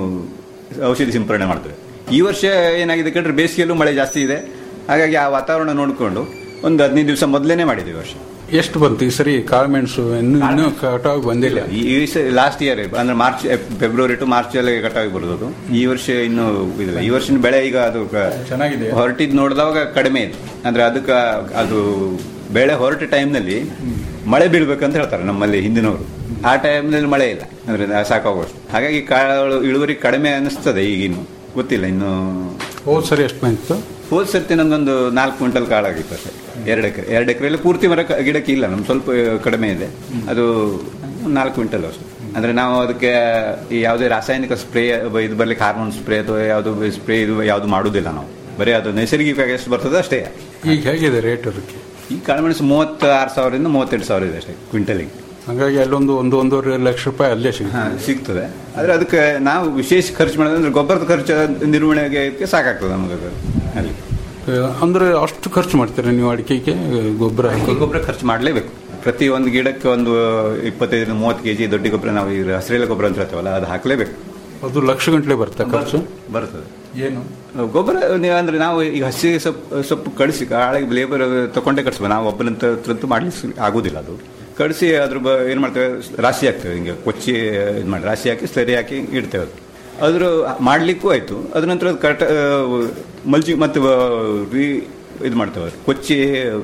Speaker 8: ಔಷಧಿ ಸಿಂಪರಣೆ ಮಾಡ್ತೇವೆ ಈ ವರ್ಷ ಏನಾಗಿದೆ ಕೇಳಿದ್ರೆ ಬೇಸಿಗೆಯಲ್ಲೂ ಮಳೆ ಜಾಸ್ತಿ ಇದೆ ಹಾಗಾಗಿ ಆ ವಾತಾವರಣ ನೋಡಿಕೊಂಡು ಒಂದು ಹದಿನೈದು ದಿವಸ ಮೊದಲೇನೆ ಮಾಡಿದ್ವಿ ಈ ವರ್ಷ
Speaker 7: ಎಷ್ಟು ಬಂತು ಈ ಸರಿ ಕಾಳುಮೆಣಸು ಇನ್ನು ಇನ್ನೂ ಕಟಾವ್ ಬಂದಿಲ್ಲ
Speaker 8: ಈ ಲಾಸ್ಟ್ ಇಯರ್ ಅಂದ್ರೆ ಮಾರ್ಚ್ ಫೆಬ್ರವರಿ ಟು ಮಾರ್ಚ್ ಅಲ್ಲಿ ಕಟಾವಿ ಬರೋದು ಅದು. ಈ ವರ್ಷ ಇನ್ನು ಇದಿಲ್ಲ ಈ ವರ್ಷದ ಬೆಳೆ ಈಗ ಅದು ಕ-
Speaker 7: ಚೆನ್ನಾಗಿದೆ.
Speaker 8: ಹೊರಟಿದ್ ನೋಡಿದಾಗ ಕಡಿಮೆ ಇದೆ ಅಂದ್ರೆ ಅದಕ್ಕೆ ಅದು ಬೆಳೆ ಹೊರಟ ಟೈಮ್ನಲ್ಲಿ ಮಳೆ ಬೀಳ್ಬೇಕಂತ ಹೇಳ್ತಾರೆ ನಮ್ಮಲ್ಲಿ ಹಿಂದಿನವರು ಆ ಟೈಮ್ನಲ್ಲಿ ಮಳೆ ಇಲ್ಲ ಅಂದ್ರೆ ಸಾಕಾಗುವಷ್ಟು ಹಾಗಾಗಿ ಕಾಳು ಇಳುವರಿ ಕಡಿಮೆ ಅನಿಸ್ತದೆ ಈಗಿನ್ನು ಗೊತ್ತಿಲ್ಲ ಇನ್ನು
Speaker 7: ಹೋದ್ ಸರಿ ಎಷ್ಟು ಬಂತು
Speaker 8: ಹೋದ್ ಸರ್ತಿ ನಮ್ದೊಂದು ನಾಲ್ಕು ಕ್ವಿಂಟಲ್ ಕಾಳಾಗಿತ್ತು ಅಷ್ಟೇ ಎರಡು ಎಕರೆ ಎರಡು ಎಕರೆಯಲ್ಲಿ ಪೂರ್ತಿ ಮರ ಕ- ಗಿಡಕ್ಕೆ ಇಲ್ಲ ನಮ್ದು ಸ್ವಲ್ಪ ಕಡಿಮೆ ಇದೆ ಅದು ನಾಲ್ಕು ಕ್ವಿಂಟಲ್ ಅಷ್ಟೇ ಅಂದ್ರೆ ನಾವು ಅದಕ್ಕೆ ಈ ಯಾವುದೇ ರಾಸಾಯನಿಕ ಸ್ಪ್ರೇ ಇದು ಬರ್ಲಿಕ್ಕೆ ಹಾರ್ಮೋನ್ ಸ್ಪ್ರೇ ಅಥವಾ ಯಾವುದು ಸ್ಪ್ರೇ ಇದು ಯಾವುದು ಮಾಡುವುದಿಲ್ಲ ನಾವು ಬರೀ ಅದು ನೈಸರ್ಗಿಕ ಎಷ್ಟು ಬರ್ತದೆ ಅಷ್ಟೇ
Speaker 7: ಈಗ ಹೇಗಿದೆ ರೇಟ್ ಅದಕ್ಕೆ
Speaker 8: ಈ ಕಾಳುಮೆಣಸು ಮೂವತ್ತಾರು ಸಾವಿರದಿಂದ ಮೂವತ್ತೆರಡು ಸಾವಿರ ಇದೆ ಅಷ್ಟೇ ಕ್ವಿಂಟಲಿಗೆ
Speaker 7: ಹಂಗಾಗಿ ಅಲ್ಲೊಂದು ಒಂದು ಒಂದೂವರೆ ಲಕ್ಷ ರೂಪಾಯಿ ಅಲ್ಲೇ ಸಿಗುತ್ತೆ
Speaker 8: ಹಾ, ಸಿಗ್ತದೆ ಆದ್ರೆ ಅದಕ್ಕೆ ನಾವು ವಿಶೇಷ ಖರ್ಚು ಮಾಡೋದಂದ್ರೆ ಗೊಬ್ಬರದ ಖರ್ಚು ನಿರ್ವಹಣೆಗೆ ಇದಕ್ಕೆ ಸಾಕಾಗ್ತದೆ ನಮಗೆ ಅದು ಅಲ್ಲಿ
Speaker 7: ಅಂದ್ರೆ ಅಷ್ಟು ಖರ್ಚು ಮಾಡ್ತೀರಾ ನೀವು ಅಡಿಕೆಗೆ ಗೊಬ್ಬರ
Speaker 8: ಈ ಗೊಬ್ಬರ ಖರ್ಚು ಮಾಡಲೇಬೇಕು ಪ್ರತಿ ಒಂದು ಗಿಡಕ್ಕೆ ಒಂದು ಇಪ್ಪತ್ತೈದು ಮೂವತ್ತು ಕೆಜಿ ದೊಡ್ಡ ಗೊಬ್ಬರ ನಾವು ಈಗ ಹಸಿರೆಲೆ ಗೊಬ್ಬರ ಅಂತ ಹೇಳ್ತೇವಲ್ಲ ಅದು ಹಾಕಲೇಬೇಕು
Speaker 7: ಅದು ಲಕ್ಷ ಗಂಟ್ಲೆ ಬರ್ತಾ ಖರ್ಚು
Speaker 8: ಬರ್ತದೆ
Speaker 7: ಏನು
Speaker 8: ಗೊಬ್ಬರ ನೀವು ಅಂದ್ರೆ ನಾವು ಈಗ ಹಸಿ ಸೊಪ್ಪು ಸೊಪ್ಪು ಕಳಿಸಿ ಆಳಿಗೆ ಲೇಬರ್ ತಗೊಂಡೇ ಕಳಿಸ್ಬೇಕು ನಾವು ಒಬ್ಬನಂತ ತಂತು ಮಾಡ್ಲಿಕ್ಕೆ ಆಗುದಿಲ್ಲ ಅದು ಕಳಿಸಿ ಅದ್ರ ಬ ಏನು ಮಾಡ್ತೇವೆ ರಾಶಿ ಹಾಕ್ತೇವೆ ಹಿಂಗೆ ಕೊಚ್ಚಿ ಇದು ಮಾಡಿ ರಾಶಿ ಹಾಕಿ ಸ್ಲರಿ ಹಾಕಿ ಇಡ್ತೇವೆ ಅದು ಅದ್ರ ಮಾಡ್ಲಿಕ್ಕೂ ಆಯ್ತು ಅದ್ರ ನಂತರ ಅದು ಕರೆಕ್ಟ್ ಮಲ್ಚಿ ಮತ್ತೆ ರೀ ಇದು ಮಾಡ್ತೇವೆ ಅದು ಕೊಚ್ಚಿ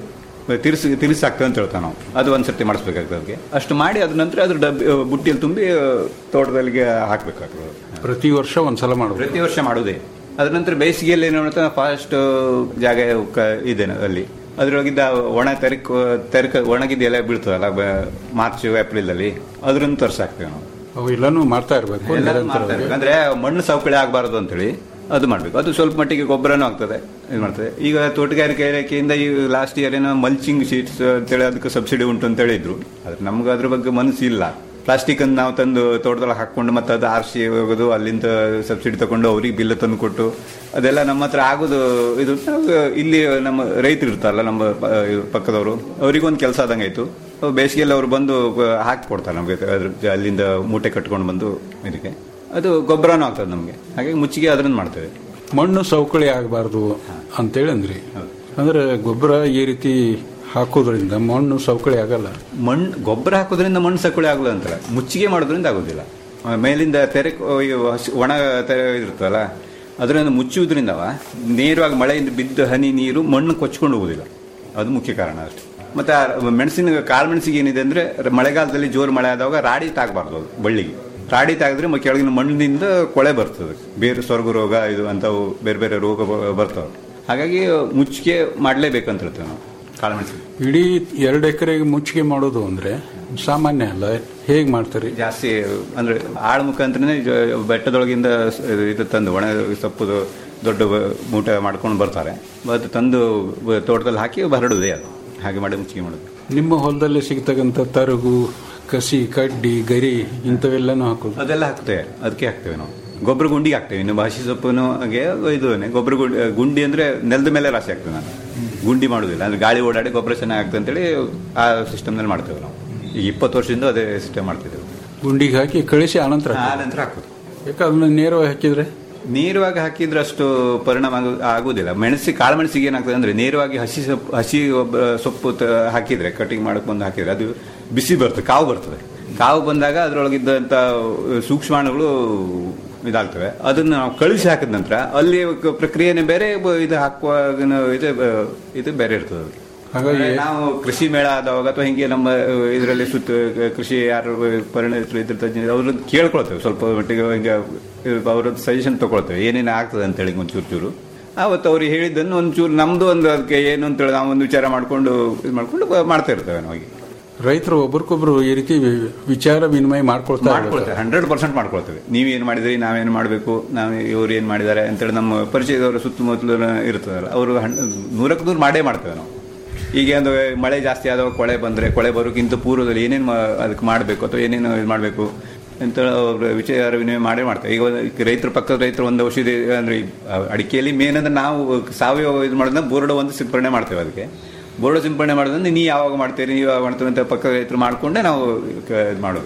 Speaker 8: ತಿರ್ಸಿ ತಿರ್ಸಾಕ್ತೇವೆ ಅಂತ ಹೇಳ್ತಾವೆ ನಾವು ಅದು ಒಂದ್ಸರ್ತಿ ಮಾಡಿಸ್ಬೇಕಾಗ್ತದೆ ಅದಕ್ಕೆ ಅಷ್ಟು ಮಾಡಿ ಅದ್ರ ನಂತರ ಅದ್ರ ಡಬ್ಬಿ ಬುಟ್ಟಿಯಲ್ಲಿ ತುಂಬಿ ತೋಟದಲ್ಲಿಗೆ ಹಾಕ್ಬೇಕಾಗ್ತದೆ
Speaker 7: ಪ್ರತಿ ವರ್ಷ ಒಂದ್ಸಲ ಮಾಡಬೇಕು
Speaker 8: ಪ್ರತಿ ವರ್ಷ ಮಾಡುದೇ ಅದ್ರ ನಂತರ ಬೇಸಿಗೆಯಲ್ಲಿ ಏನು ಮಾಡ್ತಾ ಫಾಸ್ಟ್ ಜಾಗ ಕ- ಇದೆ ಅಲ್ಲಿ ಅದ್ರೊಳಗಿದ್ದ ಒಣ ತೆರಕ್ ತೆರಕ ಒಣಗಿದ ಎಲೆ ಬೀಳ್ತದಲ್ಲ ಬ- ಮಾರ್ಚ್ ಏಪ್ರಿಲ್ ಅಲ್ಲಿ ಅದ್ರನ್ನ ತರ್ಸಾಕ್ತೇವೆ ನಾವು
Speaker 7: ಅವು ಎಲ್ಲಾನು ಮಾಡ್ತಾ ಇರಬೇಕು
Speaker 8: ಎಲ್ಲರೂ ಮಾಡ್ತಾ ಇರ್ಬೇಕು. ಅಂದ್ರೆ ಮಣ್ಣು ಸವಕಳಿ ಆಗಬಾರದು ಅಂತೇಳಿ ಅದು ಮಾಡಬೇಕು ಅದು ಸ್ವಲ್ಪ ಮಟ್ಟಿಗೆ ಗೊಬ್ಬರನೂ ಆಗ್ತದೆ ಇದು ಮಾಡ್ತದೆ ಈಗ ತೋಟಗಾರಿಕೆ ಇಲಾಖೆಯಿಂದ ಈ ಲಾಸ್ಟ್ ಇಯರ್ ಏನೋ ಮಲ್ಚಿಂಗ್ ಶೀಟ್ಸ್ ಅಂತೇಳಿ ಅದಕ್ಕೆ ಸಬ್ಸಿಡಿ ಉಂಟು ಅಂತ ಹೇಳಿದ್ರು ಆದ್ರೆ ನಮ್ಗೆ ಅದ್ರ ಬಗ್ಗೆ ಮನಸ್ಸು ಇಲ್ಲ ಪ್ಲಾಸ್ಟಿಕ್ ಅನ್ನು ನಾವು ತಂದು ತೋಟದಲ್ಲಿ ಹಾಕೊಂಡು ಮತ್ತೆ ಅದು ಆರಿಸಿ ಹೋಗೋದು ಅಲ್ಲಿಂದ ಸಬ್ಸಿಡಿ ತಗೊಂಡು ಅವ್ರಿಗೆ ಬಿಲ್ ತಂದು ಕೊಟ್ಟು ಅದೆಲ್ಲ ನಮ್ಮ ಹತ್ರ ಆಗೋದು ಇದು ನಾವು ಇಲ್ಲಿ ನಮ್ಮ ರೈತರು ಇರ್ತಾರಲ್ಲ ನಮ್ಮ ಪ- ಇವ್ರು ಪಕ್ಕದವರು ಅವ್ರಿಗೊಂದು ಕೆಲಸ ಆದಂಗೆ ಆಯ್ತು ಅವ್ರು ಬೇಸಿಗೆಯಲ್ಲಿ ಅವ್ರು ಬಂದು ಹಾಕಿ ಕೊಡ್ತಾರೆ ನಮಗೆ ಅದ್ರ ಜ- ಅಲ್ಲಿಂದ ಮೂಟೆ ಕಟ್ಕೊಂಡು ಬಂದು ಇದಕ್ಕೆ ಅದು ಗೊಬ್ಬರನೂ ಆಗ್ತದೆ ನಮಗೆ ಹಾಗಾಗಿ ಮುಚ್ಚಿಗೆ ಅದನ್ನ ಮಾಡ್ತೇವೆ
Speaker 7: ಮಣ್ಣು ಸವಕಳಿ ಆಗಬಾರ್ದು ಅಂತೇಳಿ ಅಂದ್ರಿ ಅಂದ್ರೆ ಗೊಬ್ಬರ ಈ ರೀತಿ ಹಾಕೋದ್ರಿಂದ ಮಣ್ಣು ಸವಕಳಿ ಆಗಲ್ಲ
Speaker 8: ಮಣ್ಣು ಗೊಬ್ಬರ ಹಾಕೋದ್ರಿಂದ ಮಣ್ಣು ಸಕ್ಕಳೆ ಆಗಲ್ಲ ಅಂತಾರೆ ಮುಚ್ಚಿಗೆ ಮಾಡೋದ್ರಿಂದ ಆಗೋದಿಲ್ಲ ಆ, ಮೇಲಿಂದ ತೆರೆ ಇವು ಹಸಿ- ಒಣ ತೆರೆ ಇರುತ್ತಲ್ಲ ಅದರಿಂದ ಮುಚ್ಚುವುದ್ರಿಂದವ ನೇರವಾಗಿ ಮಳೆಯಿಂದ ಬಿದ್ದ ಹನಿ ನೀರು ಮಣ್ಣು ಕೊಚ್ಕೊಂಡು ಹೋಗೋದಿಲ್ಲ ಅದು ಮುಖ್ಯ ಕಾರಣ ಅಷ್ಟೇ ಮತ್ತೆ ಆ ಮೆಣಸಿನ ಕಾಳು ಮೆಣಸಿಗೆ ಏನಿದೆ ಅಂದ್ರೆ ಮಳೆಗಾಲದಲ್ಲಿ ಜೋರು ಮಳೆ ಆದಾಗ ರಾಡಿ ತಾಗಬಾರ್ದು ಅದು ಬಳ್ಳಿಗೆ ರಾಡಿ ತಾಗಿದ್ರೆ ಮ- ಕೆಳಗಿನ ಮಣ್ಣಿನಿಂದ ಕೊಳೆ ಬರ್ತದೆ ಬೇರೆ ಸ್ವರ್ಗ ರೋಗ ಇದು ಅಂಥವು ಬೇರೆ ಬೇರೆ ರೋಗ ಬ- ಬರ್ತವೆ ಹಾಗಾಗಿ ಮುಚ್ಚಿಗೆ ಮಾಡಲೇಬೇಕಂತ ಹೇಳ್ತೇವೆ ನಾವು ಕಾಳುಮೆಣಸಿಗೆ
Speaker 7: ಇಡೀ ಎರಡು ಎಕರೆಗೆ ಮುಚ್ಚಿಗೆ ಮಾಡೋದು ಅಂದ್ರೆ ಸಾಮಾನ್ಯ ಅಲ್ಲ ಹೇಗ್ ಮಾಡ್ತಾರೆ
Speaker 8: ಜಾಸ್ತಿ ಅಂದ್ರೆ ಆಳ ಮುಖಾಂತರನೇ ಜ- ಬೆಟ್ಟದೊಳಗಿಂದ ಸ- ಇದು ತಂದು ಒಣ ಸೊಪ್ಪು ದೊಡ್ಡ ಬ- ಮೂಟೆ ಮಾಡ್ಕೊಂಡು ಬರ್ತಾರೆ ಅದು ತಂದು ಬ- ತೋಟದಲ್ಲಿ ಹಾಕಿ ಹರಡುದೇ ಅದು ಹಾಗೆ ಮಾಡಿ ಮುಚ್ಚಿಗೆ ಮಾಡೋದು
Speaker 7: ನಿಮ್ಮ ಹೊಲದಲ್ಲಿ ಸಿಗ್ತಕ್ಕಂಥ ತರಗು ಕಸಿ ಕಡ್ಡಿ ಗರಿ ಇಂಥವೆಲ್ಲನೂ ಹಾಕೋದು
Speaker 8: ಅದೆಲ್ಲ ಹಾಕ್ತೇವೆ ಅದಕ್ಕೆ ಹಾಕ್ತೇವೆ ನಾವು ಗೊಬ್ಬರ ಗುಂಡಿಗೆ ಹಾಕ್ತೇವೆ ಇನ್ನು ಭಾಷಿ ಸೊಪ್ಪುನು ಹಾಗೆ ಇದು ಗೊಬ್ಬರ ಗುಂಡಿ ಗುಂಡಿ ಅಂದ್ರೆ ನೆಲದ ಮೇಲೆ ರಾಶಿ ಹಾಕ್ತೇವೆ ನಾನು ಗುಂಡಿ ಮಾಡೋದಿಲ್ಲ ಅಂದ್ರೆ ಗಾಳಿ ಓಡಾಡಿ ಗೊಬ್ಬರ ಚೆನ್ನಾಗಿ ಆಗ್ತದೆ ಅಂತೇಳಿ ಆ ಸಿಸ್ಟಮ್ನಲ್ಲಿ ಮಾಡ್ತೇವೆ ನಾವು ಈಗ ಇಪ್ಪತ್ತು ವರ್ಷದಿಂದ ಅದೇ ಸಿಸ್ಟಮ್ ಮಾಡ್ತಿದ್ದೇವೆ
Speaker 7: ಗುಂಡಿಗೆ ಹಾಕಿ ಕಳಿಸಿ ಆನಂತರ
Speaker 8: ಆ
Speaker 7: ಹಾಕೋದು.
Speaker 8: ನಂತರ ಹಾಕೋದು
Speaker 7: ಯಾಕೆ ಅದನ್ನ ನೇರವಾಗಿ ಹಾಕಿದ್ರೆ
Speaker 8: ನೇರವಾಗಿ ಹಾಕಿದ್ರೆ ಅಷ್ಟು ಪರಿಣಾಮ ಆಗು- ಆಗುದಿಲ್ಲ ಮೆಣಸಿ ಕಾಳು ಮೆಣಸಿಗೆ ಏನಾಗ್ತದೆ ಅಂದ್ರೆ ನೇರವಾಗಿ ಹಸಿ ಸೊಪ್ಪು ಹಸಿ ಒಬ್ಬ ಸೊಪ್ಪು ತ- ಹಾಕಿದ್ರೆ ಕಟಿಂಗ್ ಮಾಡಕ್ ಬಂದು ಹಾಕಿದ್ರೆ ಅದು ಬಿಸಿ ಬರ್ತದೆ ಕಾವು ಬರ್ತದೆ ಕಾವು ಬಂದಾಗ ಅದರೊಳಗಿದ್ದಂಥ ಸೂಕ್ಷ್ಮಾಣುಗಳು ಇದಾಗ್ತವೆ ಅದನ್ನ ನಾವು ಕಳಿಸಿ ಹಾಕಿದ ನಂತರ ಅಲ್ಲಿ ಕ- ಪ್ರಕ್ರಿಯೆನೇ ಬೇರೆ ಬ- ಇದು ಹಾಕುವ ಇದು ಬ- ಇದು ಬೇರೆ ಇರ್ತದೆ ಅದು.
Speaker 7: ಹಾಗಾಗಿ
Speaker 8: ಅಂದ್ರೆ ನಾವು ಕೃಷಿ ಮೇಳ ಆದವಾಗ ಅಥವಾ ಹಿಂಗೆ ನಮ್ಮ ಇದರಲ್ಲಿ ಸುತ್ತ ಕೃಷಿ ಯಾರು ಪರಿಣಿತರು ಇದ್ರ ತಜ್ಞರು ಅವ್ರದ್ದು ಕೇಳ್ಕೊಳ್ತೇವೆ ಸ್ವಲ್ಪ ಮಟ್ಟಿಗೆ ಹಿಂಗೆ ಅವ್ರದ್ದು ಸಜೆಷನ್ ತಗೊಳ್ತೇವೆ ಏನೇನು ಆಗ್ತದೆ ಅಂತೇಳಿ ಒಂಚೂರು ಚೂರು ಆವತ್ತು ಅವ್ರಿಗೆ ಹೇಳಿದ್ದನ್ನು ಒಂಚೂರು ನಮ್ದು ಒಂದು ಅದಕ್ಕೆ ಏನು ಅಂತೇಳಿ ನಾವು ಒಂದು ವಿಚಾರ ಮಾಡ್ಕೊಂಡು ಇದು ಮಾಡ್ಕೊಂಡು ಬ- ಮಾಡ್ತಾ ಇರ್ತೇವೆ ನಾವು ಈಗ
Speaker 7: ರೈತರು ಒಬ್ರಿಗೊಬ್ರು ಈ ರೀತಿ ವಿ- ವಿಚಾರ ವಿನಿಮಯ ಮಾಡ್ಕೊಳ್ತಾ ಇರ್ಬೇಕು.
Speaker 8: ಮಾಡ್ಕೊಳ್ತೇವೆ ಹಂಡ್ರೆಡ್ ಪರ್ಸೆಂಟ್ ಮಾಡ್ಕೊಳ್ತೇವೆ ನೀವೇನು ಮಾಡಿದ್ರಿ ನಾವೇನು ಮಾಡಬೇಕು ನಾವು ಇವ್ರು ಏನು ಮಾಡಿದ್ದಾರೆ ಅಂತೇಳಿ ನಮ್ಮ ಪರಿಚಯದವರು ಸುತ್ತಮುತ್ತಲು ಇರ್ತದಲ್ಲ ಅವರು ನೂರಕ್ಕೆ ನೂರು ಮಾಡೇ ಮಾಡ್ತೇವೆ ನಾವು ಈಗ ಒಂದು ಮಳೆ ಜಾಸ್ತಿ ಆದಾಗ ಕೊಳೆ ಬಂದರೆ ಕೊಳೆ ಬರೋಕ್ಕಿಂತ ಪೂರ್ವದಲ್ಲಿ ಏನೇನು ಅದಕ್ಕೆ ಮಾಡಬೇಕು ಅಥವಾ ಏನೇನು ಇದು ಮಾಡಬೇಕು ಅಂತ ಅವ್ರ ವಿಚಾರ ವಿನಿಮಯ ಮಾಡೇ ಮಾಡ್ತೇವೆ ಈಗ ಒಂದು ರೈತರ ಪಕ್ಕದ ರೈತರು ಒಂದು ಔಷಧಿ ಅಂದ್ರೆ ಈ ಅಡಿಕೆಯಲ್ಲಿ ಮೇನ್ ಅಂದ್ರೆ ನಾವು ಸಾವಯವ ಇದು ಮಾಡೋದನ್ನ ಬೋರ್ಡ್ ಒಂದು ಸಿಂಪರಣೆ ಮಾಡ್ತೇವೆ ಅದಕ್ಕೆ ಬೋರ್ಡ್ ಸಿಂಪರಣೆ ಮಾಡೋದ್ರಿಂದ ನೀ ಯಾವಾಗ ಮಾಡ್ತೀರಿ ನೀವು ಯಾವಾಗ ಮಾಡ್ತೀವಿ ಅಂತ ಪಕ್ಕದ ರೈತರು ಮಾಡ್ಕೊಂಡೇ ನಾವು ಕ- ಇದು ಮಾಡೋದು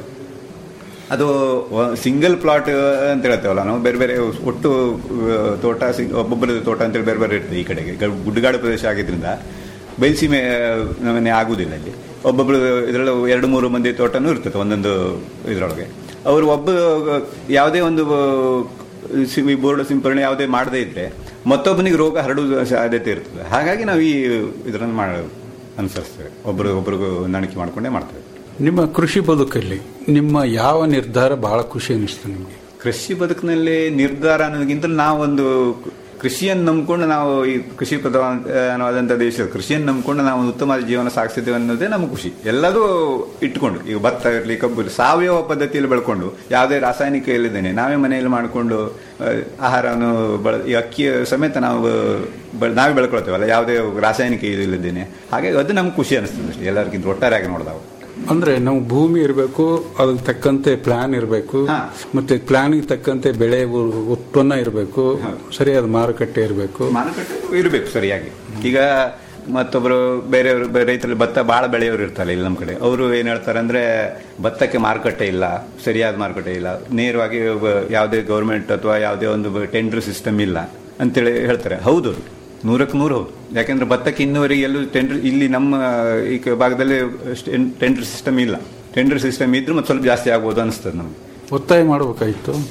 Speaker 8: ಅದು ಸಿಂಗಲ್ ಪ್ಲಾಟ್ ಅಂತ ಹೇಳ್ತೇವಲ್ಲ ನಾವು ಬೇರೆ ಬೇರೆ ಒಟ್ಟು ಆ, ತೋಟ ಸಿಂಗ್- ಒಬ್ಬೊಬ್ಬರದ್ದು ತೋಟ ಅಂತೇಳಿ ಬೇರೆ ಬೇರೆ ಇರ್ತದೆ ಈ ಕಡೆಗೆ ಗ- ಗುಡ್ಡಗಾಡು ಪ್ರದೇಶ ಆಗಿದ್ರಿಂದ ಬಯಲುಸೀಮೆ ನಮನೆ ಆಗುವುದಿಲ್ಲ ಇಲ್ಲಿ ಒಬ್ಬೊಬ್ಬರು ಇದರಲ್ಲಿ ಎರಡು ಮೂರು ಮಂದಿ ತೋಟನೂ ಇರ್ತದೆ ಒಂದೊಂದು ಇದರೊಳಗೆ ಅವರು ಒಬ್ಬ ಯಾವುದೇ ಒಂದು ಸಿ- ಈ ಬೋರ್ಡ್ ಸಿಂಪರಣೆ ಯಾವುದೇ ಮಾಡದೇ ಇದ್ರೆ ಮತ್ತೊಬ್ಬನಿಗೆ ರೋಗ ಹರಡುವ ಸಾಧ್ಯತೆ ಇರ್ತದೆ ಹಾಗಾಗಿ ನಾವು ಈ ಇದರನ್ನು ಮಾಡ ಅನುಸರಿಸ್ತೇವೆ ಒಬ್ಬರು ಒಬ್ಬರಿಗೂ ಹೊಂದಾಣಿಕೆ ಮಾಡ್ಕೊಂಡೇ ಮಾಡ್ತೇವೆ
Speaker 7: ನಿಮ್ಮ ಕೃಷಿ ಬದುಕಲ್ಲಿ ನಿಮ್ಮ ಯಾವ ನಿರ್ಧಾರ ಬಹಳ ಖುಷಿ ಅನಿಸ್ತು ನಿಮಗೆ
Speaker 8: ಕೃಷಿ ಬದುಕಿನಲ್ಲಿ ನಿರ್ಧಾರ ಅನ್ನೋದಕ್ಕಿಂತ ನಾವೊಂದು ಕೃಷಿಯನ್ನು ನಂಬ್ಕೊಂಡು ನಾವು ಈ ಕೃಷಿ ಪ್ರಧಾನವಾದಂಥ ದೇಶ ಕೃಷಿಯನ್ನು ನಂಬ್ಕೊಂಡು ನಾವು ಒಂದು ಉತ್ತಮ ಜೀವನ ಸಾಗಿಸಿದ್ದೇವೆ ಅನ್ನೋದೇ ನಮ್ಗೆ ಖುಷಿ ಎಲ್ಲದೂ ಇಟ್ಕೊಂಡು ಈಗ ಭತ್ತ ಇರಲಿ ಕಬ್ಬು ಇರ್ಲಿ, ಸಾವಯವ ಪದ್ಧತಿಯಲ್ಲಿ ಬೆಳ್ಕೊಂಡು ಯಾವುದೇ ರಾಸಾಯನಿಕ ಇಲ್ಲದೇನೆ ನಾವೇ ಮನೆಯಲ್ಲಿ ಮಾಡಿಕೊಂಡು ಆಹಾರವನ್ನು ಬಳ ಈ ಅಕ್ಕಿ ಸಮೇತ ನಾವು ಬ- ನಾವೇ ಬೆಳ್ಕೊಳ್ತೇವಲ್ಲ ಯಾವುದೇ ರಾಸಾಯನಿಕ ಇದು ಇಲ್ಲದೇನೆ ಹಾಗಾಗಿ ಅದು ನಮ್ಗೆ ಖುಷಿ ಅನಿಸ್ತದೆ ಅಷ್ಟೇ ಎಲ್ಲರಿಗಿಂತ ಒಟ್ಟಾರೆಯಾಗಿ ನೋಡಿದಾಗ
Speaker 7: ಅಂದ್ರೆ ನಾವು ಭೂಮಿ ಇರಬೇಕು ಅದಕ್ಕೆ ತಕ್ಕಂತೆ ಪ್ಲಾನ್ ಇರಬೇಕು
Speaker 8: ಹಾ.
Speaker 7: ಮತ್ತೆ ಪ್ಲಾನ್ಗೆ ತಕ್ಕಂತೆ ಬೆಳೆ ಉ- ಉತ್ಪನ್ನ ಇರಬೇಕು ಸರಿಯಾದ ಮಾರುಕಟ್ಟೆ ಇರಬೇಕು
Speaker 8: ಮಾರುಕಟ್ಟೆ ಇರಬೇಕು ಸರಿಯಾಗಿ ಈಗ ಮತ್ತೊಬ್ರು ಬೇರೆಯವರು ಬೇ- ರೈತರು ಭತ್ತ ಭಾಳ ಬೆಳೆಯೋರು ಇರ್ತಾರೆ ಇಲ್ಲಿ ನಮ್ಮ ಕಡೆ ಅವರು ಏನು ಹೇಳ್ತಾರೆ ಅಂದ್ರೆ ಭತ್ತಕ್ಕೆ ಮಾರುಕಟ್ಟೆ ಇಲ್ಲ ಸರಿಯಾದ ಮಾರುಕಟ್ಟೆ ಇಲ್ಲ ನೇರವಾಗಿ ಒಬ್ಬ ಯಾವುದೇ ಗೌರ್ಮೆಂಟ್ ಅಥವಾ ಯಾವುದೇ ಒಂದು ಟೆಂಡರ್ ಸಿಸ್ಟಮ್ ಇಲ್ಲ ಅಂತೇಳಿ ಹೇಳ್ತಾರೆ ಹೌದು ಅದು. ನೂರಕ್ಕೆ ನೂರು ಹೌದು ಯಾಕೆಂದ್ರೆ ಭತ್ತಕ್ಕೆ ಇನ್ನೂವರೆಗೆ ಎಲ್ಲೂ ಟೆಂಡರ್ ಇಲ್ಲಿ ನಮ್ಮ ಈ ಕ- ಭಾಗದಲ್ಲಿ ಟೆಂಡರ್ ಸಿಸ್ಟಮ್ ಇಲ್ಲ ಟೆಂಡರ್ ಸಿಸ್ಟಮ್ ಇದ್ರೂ ಮತ್ತೆ ಸ್ವಲ್ಪ ಜಾಸ್ತಿ ಆಗ್ಬೋದು ಅನಿಸ್ತದೆ ನಮ್ಗೆ
Speaker 7: ಒತ್ತಾಯ ಮಾಡಬೇಕಾಗಿತ್ತು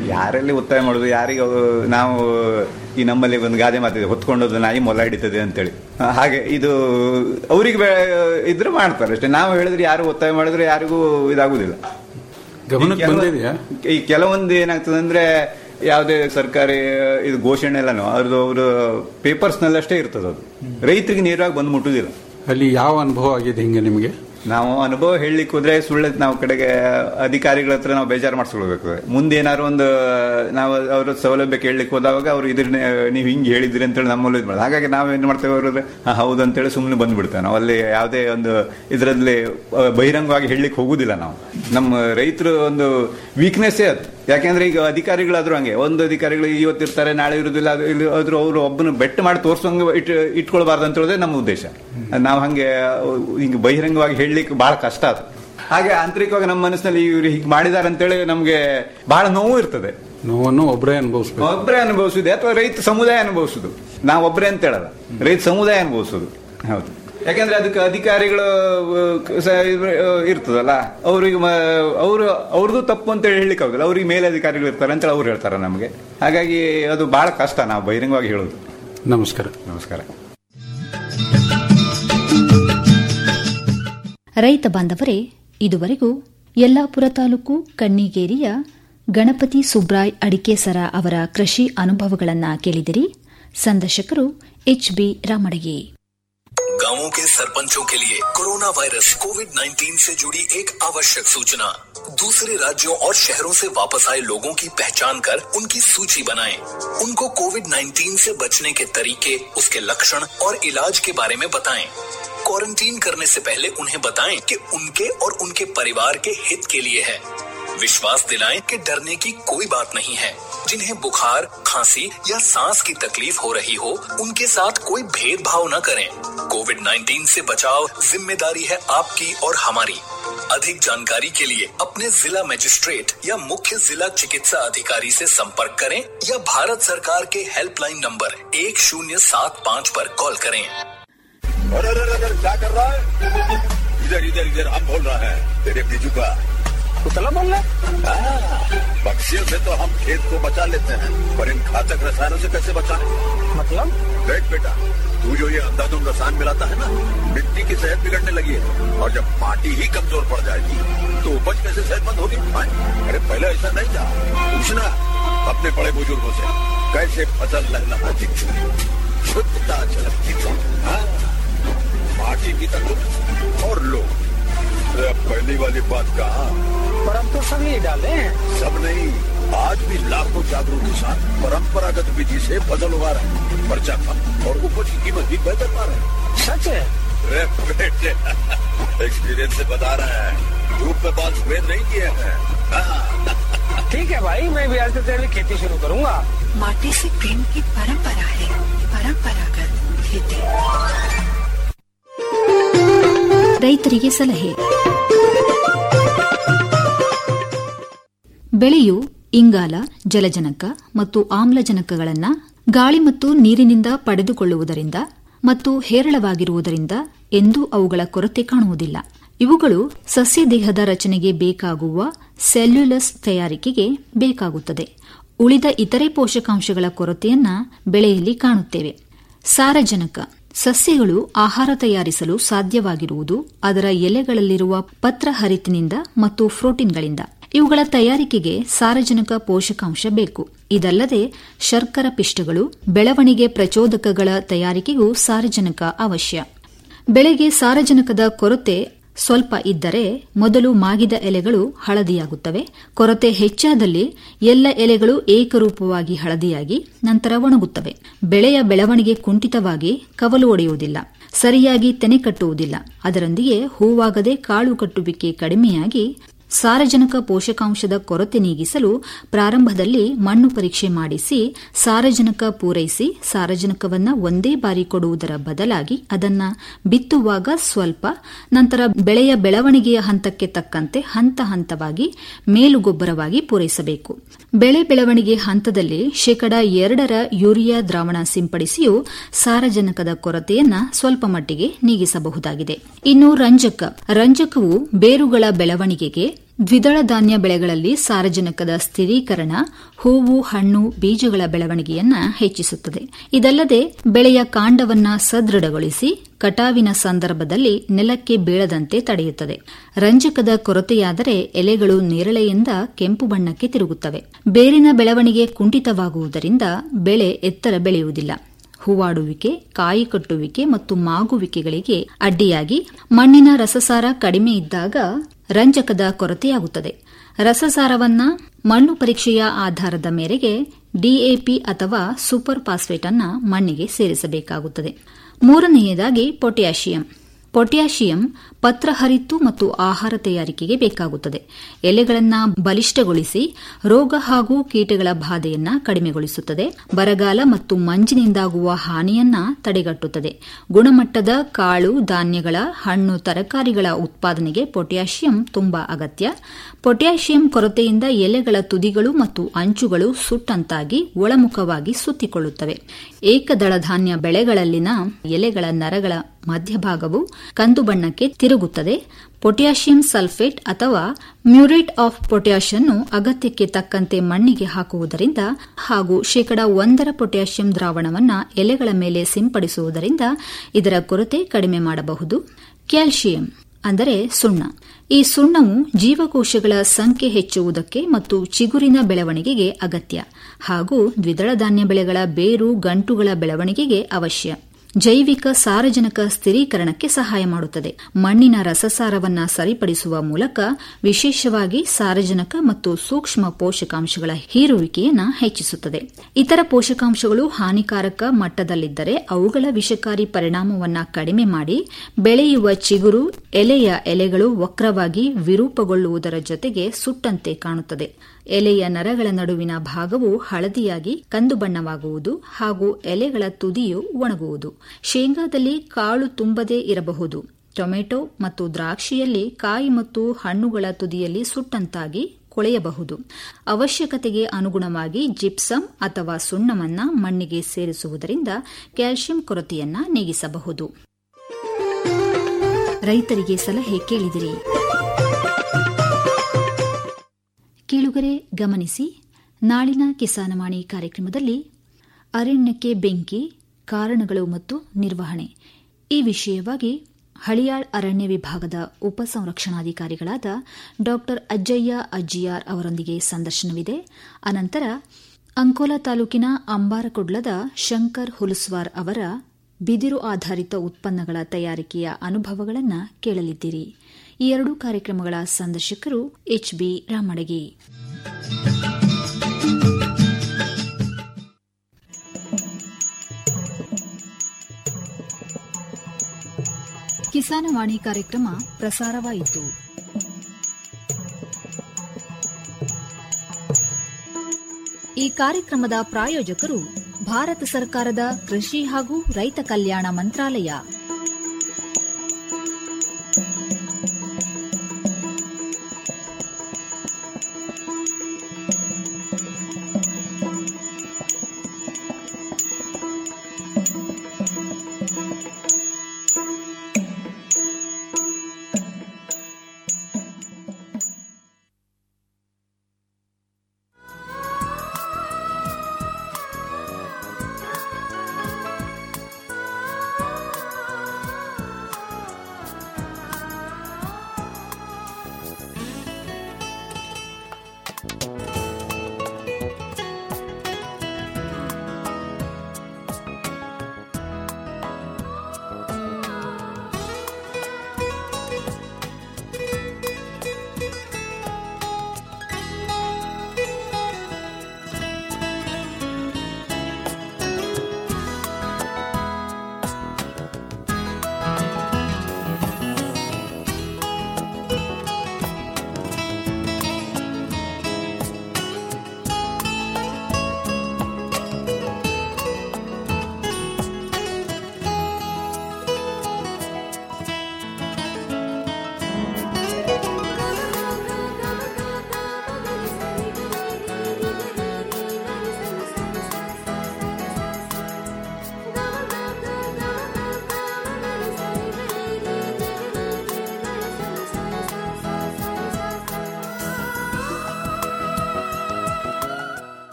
Speaker 8: ಯಾರಲ್ಲಿ ಒತ್ತಾಯ ಮಾಡೋದು ಯಾರಿಗೆ ಅವು ನಾವು ಈ ನಮ್ಮಲ್ಲಿ ಒಂದು ಗಾದೆ ಮಾತಿದೆ ಹೊತ್ಕೊಂಡೋದು ನಾಯಿ ಮೊಲ ಹಿಡಿತದೆ ಅಂತೇಳಿ ಆ, ಹಾಗೆ ಇದು ಅವರಿಗೆ ಇದ್ರೆ ಮಾಡ್ತಾರೆ ಅಷ್ಟೇ ನಾವು ಹೇಳಿದ್ರೆ ಯಾರು ಒತ್ತಾಯ ಮಾಡಿದ್ರೆ ಯಾರಿಗೂ ಇದಾಗುದಿಲ್ಲ
Speaker 7: ಗಮನಕ್ಕೆ
Speaker 8: ಈ ಕೆಲವು-
Speaker 7: ಬಂದಿದೆಯಾ
Speaker 8: ಈ ಕೆಲವೊಂದು ಏನಾಗ್ತದೆ ಅಂದ್ರೆ ಯಾವುದೇ ಸರ್ಕಾರಿ ಇದು ಘೋಷಣೆ ಎಲ್ಲನೂ ಅವ್ರದ್ದು ಅವರು ಪೇಪರ್ಸ್ ನಲ್ಲಷ್ಟೇ ಇರ್ತದೆ ಅದು ರೈತರಿಗೆ ನೇರವಾಗಿ ಬಂದು ಮುಟ್ಟುದಿಲ್ಲ
Speaker 7: ಅಲ್ಲಿ ಯಾವ ಅನುಭವ ಆಗಿದೆ ಹಿಂಗೆ ನಿಮಗೆ
Speaker 8: ನಾವು ಅನುಭವ ಹೇಳಲಿಕ್ಕೆ ಹೋದ್ರೆ ಸುಳ್ಳು ನಾವು ಕಡೆಗೆ ಅಧಿಕಾರಿಗಳ ಹತ್ರ ನಾವು ಬೇಜಾರು ಮಾಡಿಸ್ಕೊಳ್ಬೇಕು ಮುಂದೆ ಏನಾದ್ರು ಒಂದು ನಾವು ಅವ್ರ ಸೌಲಭ್ಯ ಕೇಳಲಿಕ್ಕೆ ಹೋದಾಗ ಅವ್ರು ಇದ್ರ ನೀವು ಹಿಂಗೆ ಹೇಳಿದ್ರಿ ಅಂತೇಳಿ ನಮ್ಮಲ್ಲಿ ಇದು ಮಾಡೋದು ಹಾಗಾಗಿ ನಾವು ಏನು ಮಾಡ್ತೇವೆ ಅವ್ರಿಗೆ "ಹಾ, ಹೌದು ಅಂತೇಳಿ ಸುಮ್ಮನೆ ಬಂದ್ಬಿಡ್ತೇವೆ ನಾವು ಅಲ್ಲಿ ಯಾವುದೇ ಒಂದು ಇದರಲ್ಲಿ ಬಹಿರಂಗವಾಗಿ ಹೇಳಲಿಕ್ಕೆ ಹೋಗುದಿಲ್ಲ ನಾವು ನಮ್ಮ ರೈತರು ಒಂದು ವೀಕ್ನೆಸ್ಸೇ ಅದು ಯಾಕೆಂದ್ರೆ ಈಗ ಅಧಿಕಾರಿಗಳಾದ್ರೂ ಹಂಗೆ ಒಂದು ಅಧಿಕಾರಿಗಳು ಇವತ್ತಿರ್ತಾರೆ ನಾಳೆ ಇರುವುದಿಲ್ಲ ಅದು ಇಲ್ಲಿ ಆದ್ರೂ ಅವರು ಒಬ್ಬನ ಬೆಟ್ಟ ಮಾಡಿ ತೋರ್ಸೋಂಗೆ ಇಟ್ ಇಟ್ಕೊಳ್ಬಾರ್ದು ಅಂತ ಹೇಳೋದೇ ನಮ್ಮ ಉದ್ದೇಶ ನಾವು ಹಂಗೆ ಹಿಂಗೆ ಬಹಿರಂಗವಾಗಿ ಹೇಳಲಿಕ್ಕೆ ಬಹಳ ಕಷ್ಟ ಅದು ಹಾಗೆ ಆಂತರಿಕವಾಗಿ ನಮ್ಮ ಮನಸ್ಸಿನಲ್ಲಿ ಇವ್ರು ಹೀಗೆ ಮಾಡಿದಾರೆ ಅಂತೇಳಿ ನಮಗೆ ಬಹಳ ನೋವು ಇರ್ತದೆ
Speaker 7: ನೋವನ್ನು ಒಬ್ಬರೇ ಅನುಭವಿಸ್ಬೇಕು
Speaker 8: ಒಬ್ಬರೇ ಅನುಭವಿಸುದು ಅಥವಾ ರೈತ ಸಮುದಾಯ ಅನುಭವಿಸುದು ನಾವು ಒಬ್ಬರೇ ಅಂತ ಹೇಳಲ್ಲ ರೈತ ಸಮುದಾಯ ಅನುಭವಿಸುದು ಹೌದು ಯಾಕಂದ್ರೆ ಅದಕ್ಕೆ ಅಧಿಕಾರಿಗಳು ಅಹ್, ಸ- ಇವ್ರು, ಅಹ್, ಇರ್ತದಲ್ಲ ಅವ್ರಿಗೆ ಮ- ಅವರು ಅವ್ರದ್ದು ತಪ್ಪು ಅಂತ ಹೇಳಲಿಕ್ಕೆ ಆಗುದಿಲ್ಲ ಅವ್ರಿಗೆ ಮೇಲೆ ಅಧಿಕಾರಿಗಳು ಇರ್ತಾರೆ ಅಂತೇಳಿ ಅವ್ರು ಹೇಳ್ತಾರೆ ನಮಗೆ ಹಾಗಾಗಿ ಅದು ಬಹಳ ಕಷ್ಟ ನಾವು ಬಹಿರಂಗವಾಗಿ ಹೇಳೋದು
Speaker 7: ನಮಸ್ಕಾರ
Speaker 8: ನಮಸ್ಕಾರ
Speaker 2: ರೈತ ಬಾಂಧವರೇ ಇದುವರೆಗೂ ಯಲ್ಲಾಪುರ ತಾಲೂಕು ಕಣ್ಣಿಗೇರಿಯ ಗಣಪತಿ ಸುಬ್ರಾಯ್ ಅಡಿಕೇಸರ ಅವರ ಕೃಷಿ ಅನುಭವಗಳನ್ನ ಕೇಳಿದಿರಿ ಸಂದರ್ಶಕರು ಎಚ್ಬಿ ರಾಮಡಗಿ
Speaker 9: गांवों के सरपंचों के लिए कोरोना वायरस कोविड 19 से जुड़ी एक आवश्यक सूचना दूसरे राज्यों और शहरों से वापस आए लोगों की पहचान कर उनकी सूची बनाएं। उनको कोविड 19 से बचने के तरीके उसके लक्षण और इलाज के बारे में बताएं। क्वारंटीन करने से पहले उन्हें बताएं कि उनके और उनके परिवार के हित के लिए है विश्वास दिलाएं कि डरने की कोई बात नहीं है जिन्हें बुखार खांसी या सांस की तकलीफ हो रही हो उनके साथ कोई भेदभाव न करें कोविड 19 से बचाव जिम्मेदारी है आपकी और हमारी अधिक जानकारी के लिए अपने जिला मजिस्ट्रेट या मुख्य जिला चिकित्सा अधिकारी से संपर्क करें या भारत सरकार के हेल्पलाइन नंबर एक शून्य सात पाँच पर कॉल करें
Speaker 3: अरे अरे अरे अरे, क्या कर रहा है इधर इधर इधर हम बोल रहा है तेरे बीजू का
Speaker 6: उतला बोल रहा
Speaker 3: पक्षियों से तो हम खेत को बचा लेते हैं पर इन घातक रसायनों से कैसे बचाएं?
Speaker 6: मतलब
Speaker 3: देख बेटा तू जो ये अंधाधुंध रसायन मिलाता है ना मिट्टी की सेहत बिगड़ने लगी है और जब माटी ही कमजोर पड़ जाएगी तो उपज कैसे सेहतमंद होगी हाँ? अरे पहले ऐसा नहीं था पूछना अपने बड़े बुजुर्गों से कैसे फसल लहलहाती थी शुद्धता झलकती थी हाँ? माटी की तंदुरुस्त और लोग अरे अब पहली वाली बात कहा
Speaker 6: पर हम तो सब यही डाले हैं
Speaker 3: सब नहीं आज भी लाखों जागरूक किसान परंपरागत विधि से फसल उगा रहे हैं पर्चा कम और उपज की कीमत भी बेहतर पा रहे हैं
Speaker 6: सच है
Speaker 3: अरे बेटे एक्सपीरियंस से बता रहे हैं धूप में बाल सफेद नहीं किए हैं हाँ,
Speaker 6: ठीक है भाई मैं भी आज से तेरी खेती शुरू करूंगा
Speaker 4: माटी से प्रेम की परंपरा है परंपरागत खेती
Speaker 2: ರೈತರಿಗೆ ಸಲಹೆ ಬೆಳೆಯು ಇಂಗಾಲ ಜಲಜನಕ ಮತ್ತು ಆಮ್ಲಜನಕಗಳನ್ನು ಗಾಳಿ ಮತ್ತು ನೀರಿನಿಂದ ಪಡೆದುಕೊಳ್ಳುವುದರಿಂದ ಮತ್ತು ಹೇರಳವಾಗಿರುವುದರಿಂದ ಎಂದೂ ಅವುಗಳ ಕೊರತೆ ಕಾಣುವುದಿಲ್ಲ ಇವುಗಳು ಸಸ್ಯ ದೇಹದ ರಚನೆಗೆ ಬೇಕಾಗುವ ಸೆಲ್ಯುಲಸ್ ತಯಾರಿಕೆಗೆ ಬೇಕಾಗುತ್ತದೆ ಉಳಿದ ಇತರೆ ಪೋಷಕಾಂಶಗಳ ಕೊರತೆಯನ್ನ ಬೆಳೆಯಲ್ಲಿ ಕಾಣುತ್ತೇವೆ ಸಾರಜನಕ ಸಸ್ಯಗಳು ಆಹಾರ ತಯಾರಿಸಲು ಸಾಧ್ಯವಾಗಿರುವುದು ಅದರ ಎಲೆಗಳಲ್ಲಿರುವ ಪತ್ರಹರಿತಿನಿಂದ ಮತ್ತು ಪ್ರೋಟೀನ್ಗಳಿಂದ ಇವುಗಳ ತಯಾರಿಕೆಗೆ ಸಾರಜನಕ ಪೋಷಕಾಂಶ ಬೇಕು ಇದಲ್ಲದೆ ಶರ್ಕರ ಪಿಷ್ಟಗಳು ಬೆಳವಣಿಗೆ ಪ್ರಚೋದಕಗಳ ತಯಾರಿಕೆಗೂ ಸಾರಜನಕ ಅವಶ್ಯ ಬೆಳೆಗೆ ಸಾರಜನಕದ ಕೊರತೆ ಸ್ವಲ್ಪ ಇದ್ದರೆ ಮೊದಲು ಮಾಗಿದ ಎಲೆಗಳು ಹಳದಿಯಾಗುತ್ತವೆ ಕೊರತೆ ಹೆಚ್ಚಾದಲ್ಲಿ ಎಲ್ಲ ಎಲೆಗಳು ಏಕರೂಪವಾಗಿ ಹಳದಿಯಾಗಿ ನಂತರ ಒಣಗುತ್ತವೆ ಬೆಳೆಯ ಬೆಳವಣಿಗೆ ಕುಂಠಿತವಾಗಿ ಕವಲು ಒಡೆಯುವುದಿಲ್ಲ ಸರಿಯಾಗಿ ತೆನೆ ಕಟ್ಟುವುದಿಲ್ಲ ಅದರೊಂದಿಗೆ ಹೂವಾಗದೆ ಕಾಳು ಕಟ್ಟುವಿಕೆ ಕಡಿಮೆಯಾಗಿ ಸಾರಜನಕ ಪೋಷಕಾಂಶದ ಕೊರತೆ ನೀಗಿಸಲು ಪ್ರಾರಂಭದಲ್ಲಿ ಮಣ್ಣು ಪರೀಕ್ಷೆ ಮಾಡಿಸಿ ಸಾರಜನಕ ಪೂರೈಸಿ ಸಾರಜನಕವನ್ನ ಒಂದೇ ಬಾರಿ ಕೊಡುವುದರ ಬದಲಾಗಿ ಅದನ್ನ ಬಿತ್ತುವಾಗ ಸ್ವಲ್ಪ ನಂತರ ಬೆಳೆಯ ಬೆಳವಣಿಗೆಯ ಹಂತಕ್ಕೆ ತಕ್ಕಂತೆ ಹಂತ ಹಂತವಾಗಿ ಮೇಲುಗೊಬ್ಬರವಾಗಿ ಪೂರೈಸಬೇಕು ಬೆಳೆ ಬೆಳವಣಿಗೆ ಹಂತದಲ್ಲಿ ಶೇಕಡ ಎರಡರ ಯೂರಿಯಾ ದ್ರಾವಣ ಸಿಂಪಡಿಸಿಯೂ ಸಾರಜನಕದ ಕೊರತೆಯನ್ನ ಸ್ವಲ್ಪ ಮಟ್ಟಿಗೆ ನೀಗಿಸಬಹುದಾಗಿದೆ ಇನ್ನು ರಂಜಕ ರಂಜಕವು ಬೇರುಗಳ ಬೆಳವಣಿಗೆಗೆ ದ್ವಿದಳ ಧಾನ್ಯ ಬೆಳೆಗಳಲ್ಲಿ ಸಾರಜನಕದ ಸ್ಥಿರೀಕರಣ ಹೂವು ಹಣ್ಣು ಬೀಜಗಳ ಬೆಳವಣಿಗೆಯನ್ನ ಹೆಚ್ಚಿಸುತ್ತದೆ ಇದಲ್ಲದೆ ಬೆಳೆಯ ಕಾಂಡವನ್ನ ಸದೃಢಗೊಳಿಸಿ ಕಟಾವಿನ ಸಂದರ್ಭದಲ್ಲಿ ನೆಲಕ್ಕೆ ಬೀಳದಂತೆ ತಡೆಯುತ್ತದೆ ರಂಜಕದ ಕೊರತೆಯಾದರೆ ಎಲೆಗಳು ನೇರಳೆಯಿಂದ ಕೆಂಪು ಬಣ್ಣಕ್ಕೆ ತಿರುಗುತ್ತವೆ ಬೇರಿನ ಬೆಳವಣಿಗೆ ಕುಂಠಿತವಾಗುವುದರಿಂದ ಬೆಳೆ ಎತ್ತರ ಬೆಳೆಯುವುದಿಲ್ಲ ಹೂವಾಡುವಿಕೆ ಕಾಯಿ ಕಟ್ಟುವಿಕೆ ಮತ್ತು ಮಾಗುವಿಕೆಗಳಿಗೆ ಅಡ್ಡಿಯಾಗಿ ಮಣ್ಣಿನ ರಸಸಾರ ಕಡಿಮೆ ಇದ್ದಾಗ ರಂಜಕದ ಕೊರತೆಯಾಗುತ್ತದೆ ರಸಸಾರವನ್ನ ಮಣ್ಣು ಪರೀಕ್ಷೆಯ ಆಧಾರದ ಮೇರೆಗೆ ಡಿಎಪಿ ಅಥವಾ ಸೂಪರ್ ಫಾಸ್ಫೇಟ್ ಅನ್ನ ಮಣ್ಣಿಗೆ ಸೇರಿಸಬೇಕಾಗುತ್ತದೆ ಮೂರನೆಯದಾಗಿ ಪೊಟ್ಯಾಷಿಯಂ ಪೊಟ್ಯಾಷಿಯಂ ಪತ್ರಹರಿತ್ತು ಮತ್ತು ಆಹಾರ ತಯಾರಿಕೆಗೆ ಬೇಕಾಗುತ್ತದೆ ಎಲೆಗಳನ್ನು ಬಲಿಷ್ಠಗೊಳಿಸಿ ರೋಗ ಹಾಗೂ ಕೀಟಗಳ ಬಾಧೆಯನ್ನ ಕಡಿಮೆಗೊಳಿಸುತ್ತದೆ ಬರಗಾಲ ಮತ್ತು ಮಂಜಿನಿಂದಾಗುವ ಹಾನಿಯನ್ನ ತಡೆಗಟ್ಟುತ್ತದೆ ಗುಣಮಟ್ಟದ ಕಾಳು ಧಾನ್ಯಗಳ ಹಣ್ಣು ತರಕಾರಿಗಳ ಉತ್ಪಾದನೆಗೆ ಪೊಟ್ಯಾಷಿಯಂ ತುಂಬಾ ಅಗತ್ಯ ಪೊಟ್ಯಾಷಿಯಂ ಕೊರತೆಯಿಂದ ಎಲೆಗಳ ತುದಿಗಳು ಮತ್ತು ಅಂಚುಗಳು ಸುಟ್ಟಂತಾಗಿ ಒಳಮುಖವಾಗಿ ಸುತ್ತಿಕೊಳ್ಳುತ್ತವೆ ಏಕದಳ ಧಾನ್ಯ ಬೆಳೆಗಳಲ್ಲಿನ ಎಲೆಗಳ ನರಗಳ ಮಧ್ಯಭಾಗವು ಕಂದು ಬಣ್ಣಕ್ಕೆ ತಿರುಗುತ್ತದೆ ಪೊಟ್ಯಾಷಿಯಂ ಸಲ್ಫೇಟ್ ಅಥವಾ ಮ್ಯೂರೇಟ್ ಆಫ್ ಪೊಟ್ಯಾಷ್ ಅನ್ನು ಅಗತ್ಯಕ್ಕೆ ತಕ್ಕಂತೆ ಮಣ್ಣಿಗೆ ಹಾಕುವುದರಿಂದ ಹಾಗೂ ಶೇಕಡಾ ಒಂದರ ಪೊಟ್ಯಾಷಿಯಂ ದ್ರಾವಣವನ್ನು ಎಲೆಗಳ ಮೇಲೆ ಸಿಂಪಡಿಸುವುದರಿಂದ ಇದರ ಕೊರತೆ ಕಡಿಮೆ ಮಾಡಬಹುದು ಕ್ಯಾಲ್ಸಿಯಂ ಅಂದರೆ ಸುಣ್ಣ ಈ ಸುಣ್ಣವು ಜೀವಕೋಶಗಳ ಸಂಖ್ಯೆ ಹೆಚ್ಚುವುದಕ್ಕೆ ಮತ್ತು ಚಿಗುರಿನ ಬೆಳವಣಿಗೆಗೆ ಅಗತ್ಯ ಹಾಗೂ ದ್ವಿದಳ ಧಾನ್ಯ ಬೆಳೆಗಳ ಬೇರು ಗಂಟುಗಳ ಬೆಳವಣಿಗೆಗೆ ಅವಶ್ಯ ಜೈವಿಕ ಸಾರಜನಕ ಸ್ಥಿರೀಕರಣಕ್ಕೆ ಸಹಾಯ ಮಾಡುತ್ತದೆ ಮಣ್ಣಿನ ರಸಸಾರವನ್ನ ಸರಿಪಡಿಸುವ ಮೂಲಕ ವಿಶೇಷವಾಗಿ ಸಾರಜನಕ ಮತ್ತು ಸೂಕ್ಷ್ಮ ಪೋಷಕಾಂಶಗಳ ಹೀರುವಿಕೆಯನ್ನು ಹೆಚ್ಚಿಸುತ್ತದೆ ಇತರ ಪೋಷಕಾಂಶಗಳು ಹಾನಿಕಾರಕ ಮಟ್ಟದಲ್ಲಿದ್ದರೆ ಅವುಗಳ ವಿಷಕಾರಿ ಪರಿಣಾಮವನ್ನ ಕಡಿಮೆ ಮಾಡಿ ಬೆಳೆಯುವ ಚಿಗುರು ಎಲೆಯ ಎಲೆಗಳು ವಕ್ರವಾಗಿ ವಿರೂಪಗೊಳ್ಳುವುದರ ಜೊತೆಗೆ ಸುಟ್ಟಂತೆ ಕಾಣುತ್ತದೆ ಎಲೆಯ ನರಗಳ ನಡುವಿನ ಭಾಗವು ಹಳದಿಯಾಗಿ ಕಂದು ಬಣ್ಣವಾಗುವುದು ಹಾಗೂ ಎಲೆಗಳ ತುದಿಯು ಒಣಗುವುದು ಶೇಂಗಾದಲ್ಲಿ ಕಾಳು ತುಂಬದೇ ಇರಬಹುದು ಟೊಮೆಟೊ ಮತ್ತು ದ್ರಾಕ್ಷಿಯಲ್ಲಿ ಕಾಯಿ ಮತ್ತು ಹಣ್ಣುಗಳ ತುದಿಯಲ್ಲಿ ಸುಟ್ಟಂತಾಗಿ ಕೊಳೆಯಬಹುದು ಅವಶ್ಯಕತೆಗೆ ಅನುಗುಣವಾಗಿ ಜಿಪ್ಸಮ್ ಅಥವಾ ಸುಣ್ಣವನ್ನ ಮಣ್ಣಿಗೆ ಸೇರಿಸುವುದರಿಂದ ಕ್ಯಾಲ್ಸಿಯಂ ಕೊರತೆಯನ್ನ ನೀಗಿಸಬಹುದು ರೈತರಿಗೆ ಸಲಹೆ ಕೇಳಿದಿರಿ ಕೇಳುಗರೆ ಗಮನಿಸಿ ನಾಳಿನ ಕಿಸಾನವಾಣಿ ಕಾರ್ಯಕ್ರಮದಲ್ಲಿ ಅರಣ್ಯಕ್ಕೆ ಬೆಂಕಿ ಕಾರಣಗಳು ಮತ್ತು ನಿರ್ವಹಣೆ ಈ ವಿಷಯವಾಗಿ ಹಳಿಯಾಳ್ ಅರಣ್ಯ ವಿಭಾಗದ ಉಪಸಂರಕ್ಷಣಾಧಿಕಾರಿಗಳಾದ ಡಾ ಅಜ್ಜಯ್ಯ ಅಜ್ಜಿಯಾರ್ ಅವರೊಂದಿಗೆ ಸಂದರ್ಶನವಿದೆ ಅನಂತರ ಅಂಕೋಲಾ ತಾಲೂಕಿನ ಅಂಬಾರಕೊಡ್ಲದ ಶಂಕರ್ ಹುಲಸ್ವಾರ್ ಅವರ ಬಿದಿರು ಆಧಾರಿತ ಉತ್ಪನ್ನಗಳ ತಯಾರಿಕೆಯ ಅನುಭವಗಳನ್ನು ಕೇಳಲಿದ್ದೀರಿ ಈ ಎರಡೂ ಕಾರ್ಯಕ್ರಮಗಳ ಸಂದರ್ಶಕರು ಎಚ್ಬಿ ರಾಮಡಗಿ ಕಿಸಾನವಾಣಿ ಕಾರ್ಯಕ್ರಮ ಪ್ರಸಾರವಾಯಿತು ಈ ಕಾರ್ಯಕ್ರಮದ ಪ್ರಾಯೋಜಕರು ಭಾರತ ಸರ್ಕಾರದ ಕೃಷಿ ಹಾಗೂ ರೈತ ಕಲ್ಯಾಣ ಮಂತ್ರಾಲಯ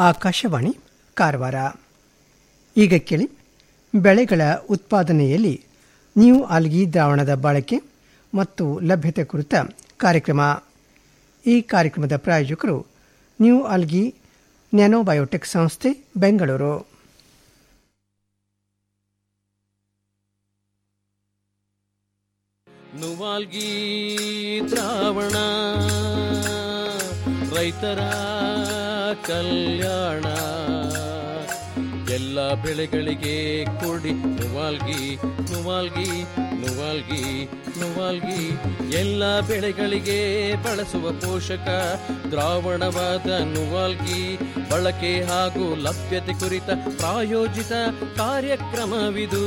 Speaker 10: ಆಕಾಶವಾಣಿ ಕಾರವಾರ ಈಗ ಕೇಳಿ ಬೆಳೆಗಳ ಉತ್ಪಾದನೆಯಲ್ಲಿ ನ್ಯೂ ಆಲ್ಗಿ ದ್ರಾವಣದ ಬಳಕೆ ಮತ್ತು ಲಭ್ಯತೆ ಕುರಿತ ಕಾರ್ಯಕ್ರಮ ಈ ಕಾರ್ಯಕ್ರಮದ ಪ್ರಾಯೋಜಕರು ನ್ಯೂ ಆಲ್ಗಿ ನ್ಯಾನೋಬಯೋಟೆಕ್ ಸಂಸ್ಥೆ ಬೆಂಗಳೂರು
Speaker 11: ನುವಾಲ್ಗಿ ದ್ರಾವಣ ರೈತರ ಕಲ್ಯಾಣ ಎಲ್ಲ ಬೆಳೆಗಳಿಗೆ ಕೊಡಿ ನುವಾಲ್ಗಿ ನುವಾಲ್ಗಿ ನುವಾಲ್ಗಿ ನುವಾಲ್ಗಿ ಎಲ್ಲ ಬೆಳೆಗಳಿಗೆ ಬಳಸುವ ಪೋಷಕ ದ್ರಾವಣವಾದ ನುವಾಲ್ಗಿ ಬಳಕೆ ಹಾಗೂ ಲಭ್ಯತೆ ಕುರಿತ ಪ್ರಾಯೋಜಿತ ಕಾರ್ಯಕ್ರಮವಿದು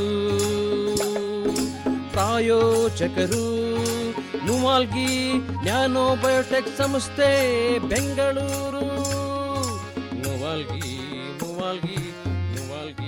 Speaker 11: ಪ್ರಾಯೋಜಕರು ನುವಾಲ್ಗಿ ನ್ಯಾನೋ ಬಯೋಟೆಕ್ ಸಂಸ್ಥೆ ಬೆಂಗಳೂರು ನುವಾಲ್ಗಿ ನುವಾಲ್ಗಿ ನುವಾಲ್ಗಿ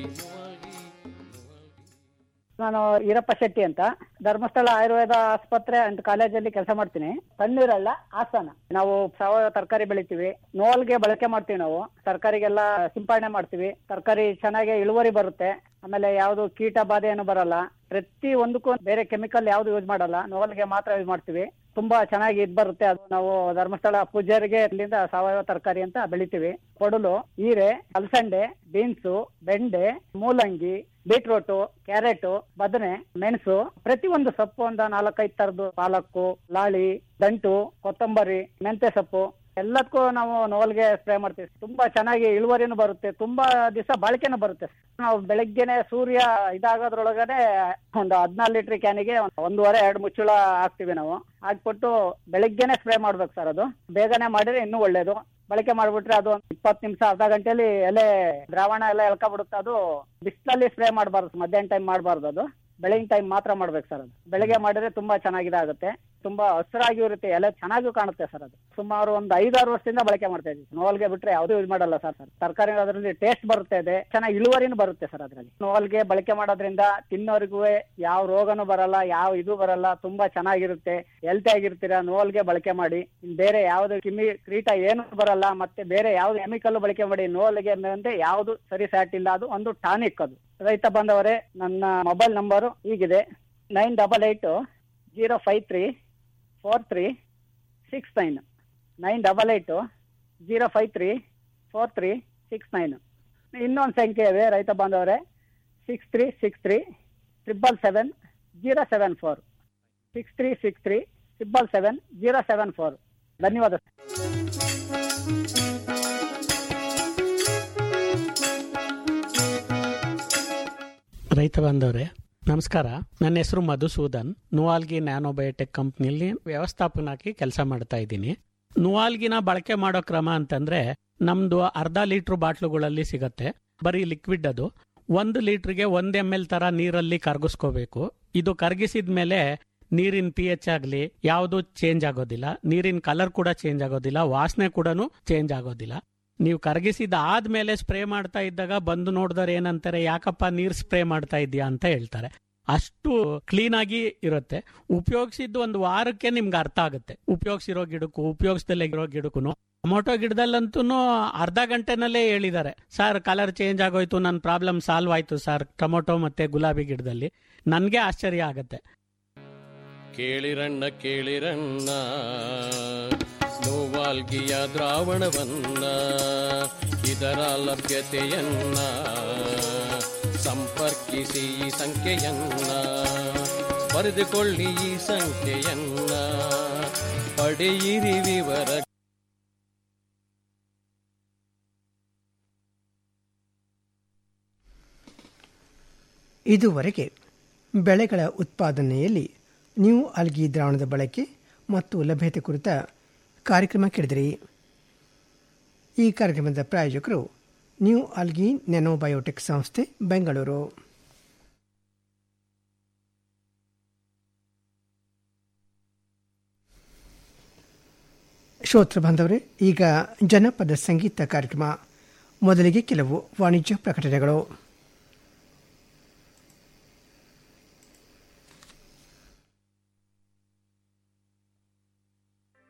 Speaker 12: ನಾನು ಈರಪ್ಪ ಶೆಟ್ಟಿ ಅಂತ ಧರ್ಮಸ್ಥಳ ಆಯುರ್ವೇದ ಆಸ್ಪತ್ರೆ ಅಂಡ್ ಕಾಲೇಜಲ್ಲಿ ಕೆಲಸ ಮಾಡ್ತೀನಿ ತಣ್ಣೀರಳ್ಳ ಹಾಸನ ನಾವು ಸಾವಯವ ತರಕಾರಿ ಬೆಳಿತೀವಿ ನೋಲ್ಗೆ ಬಳಕೆ ಮಾಡ್ತೀವಿ ನಾವು ತರಕಾರಿಗೆಲ್ಲ ಸಿಂಪರಣೆ ಮಾಡ್ತೀವಿ ತರಕಾರಿ ಚೆನ್ನಾಗಿ ಇಳುವರಿ ಬರುತ್ತೆ ಆಮೇಲೆ ಯಾವುದು ಕೀಟ ಬಾಧೆ ಏನು ಬರಲ್ಲ ಪ್ರತಿ ಒಂದಕ್ಕೂ ಬೇರೆ ಕೆಮಿಕಲ್ ಯಾವ್ದು ಯೂಸ್ ಮಾಡಲ್ಲ ನೋಲ್ಗೆ ಮಾತ್ರ ಯೂಸ್ ಮಾಡ್ತೀವಿ ತುಂಬಾ ಚೆನ್ನಾಗಿ ಇದ್ ಬರುತ್ತೆ ಅದು ನಾವು ಧರ್ಮಸ್ಥಳ ಪೂಜಾರಿಗೆ ಇಲ್ಲಿಂದ ಸಾವಯವ ತರಕಾರಿ ಅಂತ ಬೆಳಿತೀವಿ ಕೊಡಲು ಹೀರೆ ಅಲಸಂಡೆ ಬೀನ್ಸು ಬೆಂಡೆ ಮೂಲಂಗಿ ಬೀಟ್ರೂಟು ಕ್ಯಾರೆಟ್ ಬದನೆ ಮೆಣಸು ಪ್ರತಿ ಒಂದು ಸೊಪ್ಪು ಒಂದು ನಾಲ್ಕೈದು ತರದ್ದು ಪಾಲಕ್ಕು ಲಾಳಿ ದಂಟು ಕೊತ್ತಂಬರಿ ಮೆಂತೆ ಸೊಪ್ಪು ಎಲ್ಲದಕ್ಕೂ ನಾವು ನೋಲ್ಗೆ ಸ್ಪ್ರೇ ಮಾಡ್ತೀವಿ ತುಂಬಾ ಚೆನ್ನಾಗಿ ಇಳುವರಿನೂ ಬರುತ್ತೆ ತುಂಬಾ ದಿವಸ ಬಾಳಿಕೆನೂ ಬರುತ್ತೆ ನಾವು ಬೆಳಗ್ಗೆನೆ ಸೂರ್ಯ ಇದಾಗೋದ್ರೊಳಗಡೆ ಒಂದು ಹದಿನಾರು ಲೀಟರ್ ಕ್ಯಾನಿಗೆ ಒಂದೂವರೆ ಎರಡು ಮುಚ್ಚಳ ಹಾಕ್ತಿವಿ ನಾವು ಹಾಕ್ಬಿಟ್ಟು ಬೆಳಗ್ಗೆನೆ ಸ್ಪ್ರೇ ಮಾಡ್ಬೇಕು ಸರ್ ಅದು ಬೇಗನೆ ಮಾಡಿದ್ರೆ ಇನ್ನೂ ಒಳ್ಳೇದು ಬಳಕೆ ಮಾಡ್ಬಿಟ್ರೆ ಅದು ಒಂದು ಇಪ್ಪತ್ತು ನಿಮಿಷ ಅರ್ಧ ಗಂಟೆಲಿ ಎಲೆ ದ್ರಾವಣ ಎಲ್ಲ ಎಳ್ಕೊಬಿಡುತ್ತೆ ಅದು ಬಿಸಿಲಲ್ಲಿ ಸ್ಪ್ರೇ ಮಾಡಬಾರ್ದು ಮಧ್ಯಾಹ್ನ ಟೈಮ್ ಮಾಡಬಾರ್ದು ಅದು ಬೆಳಗಿನ ಟೈಮ್ ಮಾತ್ರ ಮಾಡ್ಬೇಕು ಸರ್ ಅದು ಬೆಳಗ್ಗೆ ಮಾಡಿದ್ರೆ ತುಂಬಾ ಚೆನ್ನಾಗಿದಾಗುತ್ತೆ ತುಂಬಾ ಹಸಿರಾಗಿ ಇರುತ್ತೆ ಎಲೆ ಚೆನ್ನಾಗೂ ಕಾಣುತ್ತೆ ಸರ್ ಅದು ಸುಮಾರು ಒಂದು ಐದಾರು ವರ್ಷದಿಂದ ಬಳಕೆ ಮಾಡ್ತಾ ಇದ್ದೀವಿ ನೋವಲ್ಗೆ ಬಿಟ್ರೆ ಯಾವ್ದು ಯೂಸ್ ಮಾಡಲ್ಲ ಸರ್ ಸರ್ ತರಕಾರಿ ಅದರಲ್ಲಿ ಟೇಸ್ಟ್ ಬರುತ್ತೆ ಇದೆ ಚೆನ್ನಾಗಿ ಇಳುವರಿನೂ ಬರುತ್ತೆ ಸರ್ ಅದರಲ್ಲಿ ನೋವಲ್ಗೆ ಬಳಕೆ ಮಾಡೋದ್ರಿಂದ ತಿನ್ನೋರಿಗೂ ಯಾವ ರೋಗನೂ ಬರಲ್ಲ ಯಾವ ಇದು ಬರಲ್ಲ ತುಂಬಾ ಚೆನ್ನಾಗಿರುತ್ತೆ ಹೆಲ್ತಿ ಆಗಿರ್ತೀರಾ ನೋವಲ್ಗೆ ಬಳಕೆ ಮಾಡಿ ಇನ್ ಬೇರೆ ಯಾವ್ದು ಕಿಮಿ ಕ್ರೀಟ ಏನು ಬರಲ್ಲ ಮತ್ತೆ ಬೇರೆ ಯಾವ್ದು ಕೆಮಿಕಲ್ ಬಳಕೆ ಮಾಡಿ ನೋವಲ್ಗೆ ಅಂದ್ರೆ ಯಾವ್ದು ಸರಿ ಸ್ಯಾಟ್ ಇಲ್ಲ ಅದು ಒಂದು ಟಾನಿಕ್ ಅದು ರೈತ ಬಂದವರೇ ನನ್ನ ಮೊಬೈಲ್ ನಂಬರು ಹೀಗಿದೆ nine double eight zero five three four three six nine nine double eight zero five three four three six nine ಇನ್ನೊಂದು ಸಂಖ್ಯೆ ಇದೆ ರೈತ ಬಾಂಧವರೇ six three six three triple seven zero seven four six three six three triple seven zero seven four ಧನ್ಯವಾದ
Speaker 13: ರೈತ ಬಾಂಧವರೇ ನಮಸ್ಕಾರ ನನ್ನ ಹೆಸರು ಮಧುಸೂದನ್ ನುವಾಲ್ಗಿ ನ್ಯಾನೋಬಯೋಟೆಕ್ ಕಂಪ್ನಿಯಲ್ಲಿ ವ್ಯವಸ್ಥಾಪನಾಗಿ ಕೆಲಸ ಮಾಡ್ತಾ ಇದ್ದೀನಿ ನುವಾಲ್ಗಿನ ಬಳಕೆ ಮಾಡೋ ಕ್ರಮ ಅಂತಂದ್ರೆ ನಮ್ದು ಅರ್ಧ ಲೀಟರ್ ಬಾಟ್ಲುಗಳಲ್ಲಿ ಸಿಗತ್ತೆ ಬರೀ ಲಿಕ್ವಿಡ್ ಅದು ಒಂದು ಲೀಟರ್ಗೆ ಒಂದ್ ಎಮ್ ಎಲ್ ತರ ನೀರಲ್ಲಿ ಕರಗಿಸ್ಕೋಬೇಕು ಇದು ಕರಗಿಸಿದ ಮೇಲೆ ನೀರಿನ ಪಿ ಎಚ್ ಆಗಲಿ ಯಾವುದು ಚೇಂಜ್ ಆಗೋದಿಲ್ಲ ನೀರಿನ ಕಲರ್ ಕೂಡ ಚೇಂಜ್ ಆಗೋದಿಲ್ಲ ವಾಸನೆ ಕೂಡ ಚೇಂಜ್ ಆಗೋದಿಲ್ಲ ನೀವು ಕರಗಿಸಿದ ಆದ್ಮೇಲೆ ಸ್ಪ್ರೇ ಮಾಡ್ತಾ ಇದ್ದಾಗ ಬಂದು ನೋಡಿದ್ರೆ ಏನಂತಾರೆ ಯಾಕಪ್ಪ ನೀರ್ ಸ್ಪ್ರೇ ಮಾಡ್ತಾ ಇದೀಯಾ ಅಂತ ಹೇಳ್ತಾರೆ ಅಷ್ಟು ಕ್ಲೀನ್ ಆಗಿ ಇರುತ್ತೆ ಉಪಯೋಗಿಸಿದ್ದು ಒಂದು ವಾರಕ್ಕೆ ನಿಮ್ಗೆ ಅರ್ಥ ಆಗುತ್ತೆ ಉಪಯೋಗಿಸಿರೋ ಗಿಡಕ್ಕೂ ಉಪಯೋಗಿಸ್ದಲ್ಲೇ ಇರೋ ಗಿಡಕ್ಕೂ ಟೊಮೊಟೊ ಗಿಡದಲ್ಲಂತೂ ಅರ್ಧ ಗಂಟೆನಲ್ಲೇ ಹೇಳಿದ್ದಾರೆ ಸರ್ ಕಲರ್ ಚೇಂಜ್ ಆಗೋಯ್ತು ನನ್ನ ಪ್ರಾಬ್ಲಮ್ ಸಾಲ್ವ್ ಆಯ್ತು ಸರ್ ಟೊಮೊಟೊ ಮತ್ತೆ ಗುಲಾಬಿ ಗಿಡದಲ್ಲಿ ನನ್ಗೆ ಆಶ್ಚರ್ಯ ಆಗತ್ತೆ
Speaker 11: ಕೇಳಿರಣ್ಣ ಕೇಳಿರಣ್ಣ ನೋವಾಲ್ಗಿಯ ದ್ರಾವಣವನ್ನ ಇದರ ಲಭ್ಯತೆಯನ್ನ ಸಂಪರ್ಕಿಸಿ ಈ ಸಂಖ್ಯೆಯನ್ನ ಬರೆದುಕೊಳ್ಳಿ ಈ ಸಂಖ್ಯೆಯನ್ನ ಪಡೆಯಿರಿ ವಿವರ
Speaker 10: ಇದುವರೆಗೆ ಬೆಳೆಗಳ ಉತ್ಪಾದನೆಯಲ್ಲಿ ನ್ಯೂ ಅಲ್ಗಿ ದ್ರಾವಣದ ಬಳಕೆ ಮತ್ತು ಲಭ್ಯತೆ ಕುರಿತ ಕಾರ್ಯಕ್ರಮ ಕೇಳಿದಿರಿ ಈ ಕಾರ್ಯಕ್ರಮದ ಪ್ರಾಯೋಜಕರು ನ್ಯೂ ಅಲ್ಗಿ ನ್ಯಾನೋಬಯೋಟೆಕ್ ಸಂಸ್ಥೆ ಬೆಂಗಳೂರು ಶ್ರೋತೃ ಬಾಂಧವರೇ ಈಗ ಜನಪದ ಸಂಗೀತ ಕಾರ್ಯಕ್ರಮ ಮೊದಲಿಗೆ ಕೆಲವು ವಾಣಿಜ್ಯ ಪ್ರಕಟಣೆಗಳು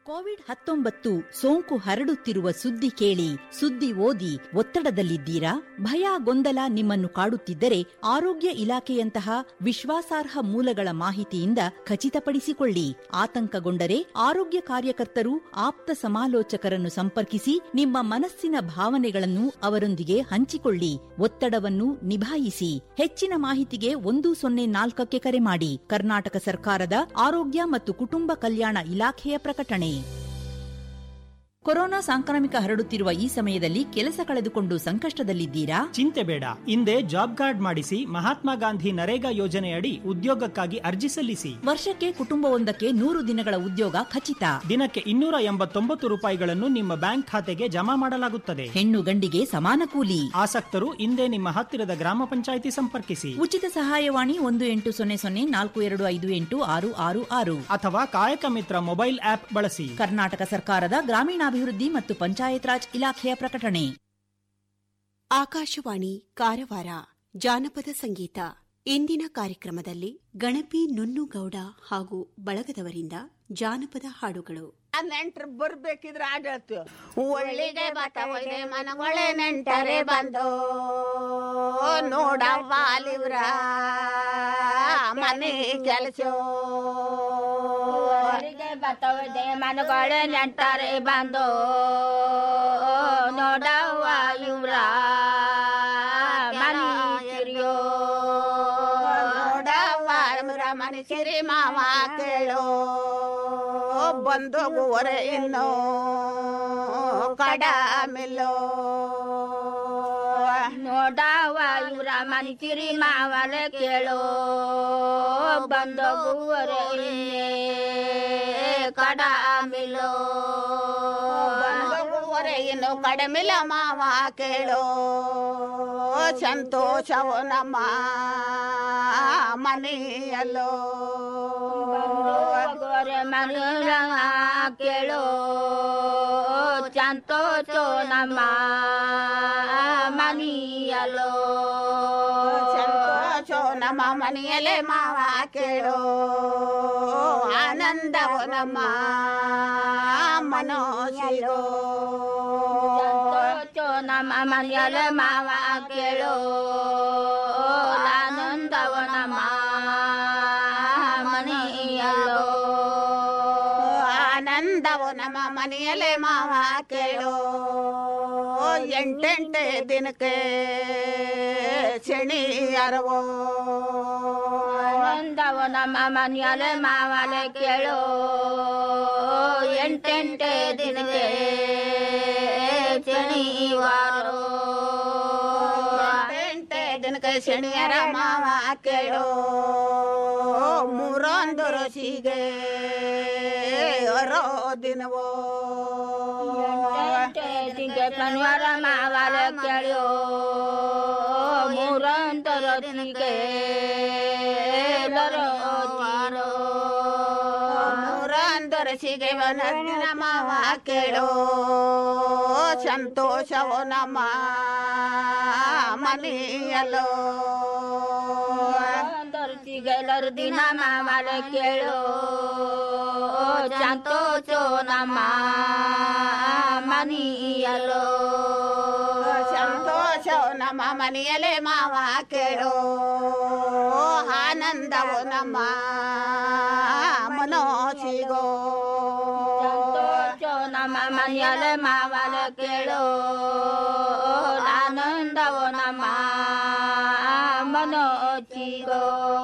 Speaker 14: ಕೋವಿಡ್ ಹತ್ತೊಂಬತ್ತು ಸೋಂಕು ಹರಡುತ್ತಿರುವ ಸುದ್ದಿ ಕೇಳಿ ಸುದ್ದಿ ಓದಿ ಒತ್ತಡದಲ್ಲಿದ್ದೀರಾ ಭಯ ಗೊಂದಲ ನಿಮ್ಮನ್ನು ಕಾಡುತ್ತಿದ್ದರೆ ಆರೋಗ್ಯ ಇಲಾಖೆಯಂತಹ ವಿಶ್ವಾಸಾರ್ಹ ಮೂಲಗಳ ಮಾಹಿತಿಯಿಂದ ಖಚಿತಪಡಿಸಿಕೊಳ್ಳಿ ಆತಂಕಗೊಂಡರೆ ಆರೋಗ್ಯ ಕಾರ್ಯಕರ್ತರು ಆಪ್ತ ಸಮಾಲೋಚಕರನ್ನು ಸಂಪರ್ಕಿಸಿ ನಿಮ್ಮ ಮನಸ್ಸಿನ ಭಾವನೆಗಳನ್ನು ಅವರೊಂದಿಗೆ ಹಂಚಿಕೊಳ್ಳಿ ಒತ್ತಡವನ್ನು ನಿಭಾಯಿಸಿ ಹೆಚ್ಚಿನ ಮಾಹಿತಿಗೆ ಒಂದು ಸೊನ್ನೆ ನಾಲ್ಕಕ್ಕೆ ಕರೆ ಮಾಡಿ ಕರ್ನಾಟಕ ಸರ್ಕಾರದ ಆರೋಗ್ಯ ಮತ್ತು ಕುಟುಂಬ ಕಲ್ಯಾಣ ಇಲಾಖೆಯ ಪ್ರಕಟಣೆ ಕೊರೋನಾ ಸಾಂಕ್ರಾಮಿಕ ಹರಡುತ್ತಿರುವ ಈ ಸಮಯದಲ್ಲಿ ಕೆಲಸ ಕಳೆದುಕೊಂಡು ಸಂಕಷ್ಟದಲ್ಲಿದ್ದೀರಾ
Speaker 15: ಚಿಂತೆ ಬೇಡ ಹಿಂದೆ ಜಾಬ್ ಕಾರ್ಡ್ ಮಾಡಿಸಿ ಮಹಾತ್ಮ ಗಾಂಧಿ ನರೇಗಾ ಯೋಜನೆಯಡಿ ಉದ್ಯೋಗಕ್ಕಾಗಿ ಅರ್ಜಿ ಸಲ್ಲಿಸಿ
Speaker 14: ವರ್ಷಕ್ಕೆ ಕುಟುಂಬವೊಂದಕ್ಕೆ ನೂರು ದಿನಗಳ ಉದ್ಯೋಗ ಖಚಿತ
Speaker 15: ದಿನಕ್ಕೆ ಇನ್ನೂರ ಎಂಬತ್ತೊಂಬತ್ತು ರೂಪಾಯಿಗಳನ್ನು ನಿಮ್ಮ ಬ್ಯಾಂಕ್ ಖಾತೆಗೆ ಜಮಾ ಮಾಡಲಾಗುತ್ತದೆ
Speaker 14: ಹೆಣ್ಣು ಗಂಡಿಗೆ ಸಮಾನ ಕೂಲಿ
Speaker 15: ಆಸಕ್ತರು ಹಿಂದೆ ನಿಮ್ಮ ಹತ್ತಿರದ ಗ್ರಾಮ ಪಂಚಾಯಿತಿ ಸಂಪರ್ಕಿಸಿ
Speaker 14: ಉಚಿತ ಸಹಾಯವಾಣಿ ಒಂದು ಎಂಟು ಸೊನ್ನೆ ಸೊನ್ನೆ ನಾಲ್ಕು ಎರಡು ಐದು ಎಂಟು ಆರು ಆರು ಆರು
Speaker 15: ಅಥವಾ ಕಾಯಕ ಮಿತ್ರ ಮೊಬೈಲ್ ಆಪ್ ಬಳಸಿ
Speaker 14: ಕರ್ನಾಟಕ ಸರ್ಕಾರದ ಗ್ರಾಮೀಣಾಭಿವೃದ್ಧಿ ಮತ್ತು ಪಂಚಾಯತ್ ರಾಜ್ ಇಲಾಖೆಯ ಪ್ರಕಟಣೆ
Speaker 16: ಆಕಾಶವಾಣಿ ಕಾರವಾರ ಜಾನಪದ ಸಂಗೀತ ಇಂದಿನ ಕಾರ್ಯಕ್ರಮದಲ್ಲಿ ಗಣಪಿ ನುನ್ನುಗೌಡ ಹಾಗೂ ಬಳಗದವರಿಂದ ಜಾನಪದ ಹಾಡುಗಳು
Speaker 17: ನೆಂಟ್ರು ಬರ್ಬೇಕಿದ್ರೆ ಆಡತ್ತು ಒಳ್ಳಿಗೆ ಬತ್ತವೈದೆ ಮನಗೊಳೆ ನೆಂಟರೆ ಬಂದು ನೋಡವ್ವ ಅಲಿವ್ರ ಮನೆ ಕೆಲಸ ಒಳ್ಳಿಗೆ ಬತ್ತವೈದೆ ಮನಗೊಳೆ ನೆಂಟರೆ ಬಂದು ನೋಡವ್ವ ಇವ್ರ ಮನೆ ಕಿರಿಯೋ ನೋಡವ್ವ ಇವ್ರ ಮನೆ ಸಿರಿ ಮಾವ ಕೇಳೋ ಬಂದು ಮೂವರೆ ಇನ್ನು ಕಡಮಿಲ್ಲೋ ನೋಡವ ಇವ್ರ ಮನಿಸಿರಿ ಮಾವಲ ಕೇಳೋ ಬಂದು ಮೂವರೆ ಇನ್ನೇ ಕಡಮಿಲ್ಲೋ ಬಂದು ಮೂವರೆ ಇನ್ನು ಕಡಮಿಲ್ಲ ಮಾವ ಕೇಳೋ ಸಂತೋಷವು ನಮ್ಮ ಮನೆಯಲ್ಲೋ ಗೊರೆ ಮನೆಯ ಕೇಳೋ ಸಂತೋಷೋ ನಮ್ಮ ಮನೆಯಲ್ಲೋ ಸಂತೋಷೋ ನಮ್ಮ ಮನೆಯಲ್ಲೇ ಮಾವ ಕೇಳೋ ಆನಂದವು ನಮ್ಮ ಮನೋಶಿಗೋ ಸಂತೋಷೋ ನಮ್ಮ ಮನೆಯಲ್ಲೇ ಮಾವ ಕೇಳೋ ಆನಂದವು ನಮ್ಮ ಮನೆಯಲ್ಲೋ ಆನಂದವು ನಮ್ಮ ಮನೆಯಲ್ಲೇ ಮಾವ ಕೇಳೋ ಎಂಟೆಂಟೆ ದಿನಕ್ಕೆ ಶನಿ ಅರವೋ ಆನಂದವು ನಮ್ಮ ಮನೆಯಲ್ಲೇ ಮಾವಲೆ ಕೇಳೋ ಎಂಟೆಂಟೆ ದಿನಕ್ಕೆ ಶನಿವಾರೋ ಎಂಟೆ ದಿನಕ್ಕೆ ಶನಿಯರ ಮಾವ ಕೇಳೋ ಮೂರೊಂದು ಋಷಿಗೆ ಅರೋ ದಿನವೋ ತಿಂಗೆ ಕಣ್ವರ ಮಾವಲ ಕೇಳೋ ಮೂರೊಂದು ಋಷಿಗೆ ಲರೋ ಮೂರೊಂದು ಋಷಿಗೆ ಒಂದಿನ ಮಾವ ಕೇಳೋ ಸಂತೋಷವೋ ನಮ್ಮ ಮನೆಯಲ್ಲೋ ದೊರೆತಿಗೆಲ್ಲರು ದಿನ ಮಾವಲ ಕೇಳೋ ಸಂತೋಷೋ ನಮ್ಮ ಮನೆಯಲ್ಲೋ ಸಂತೋಷೋ ನಮ್ಮ ಮನೆಯಲ್ಲೇ ಮಾವ ಕೇಳೋ ಆನಂದವೋ ನಮ್ಮ ಮನೋಸಿಗೋ ಸಂತೋಷೋ ನಮ್ಮ ಮನೆಯಲ್ಲೇ ಮಾವಲ ಕೇಳೋ ಆನಂದವೋ ನಮ್ಮ ಮನೋಚಿಗೋ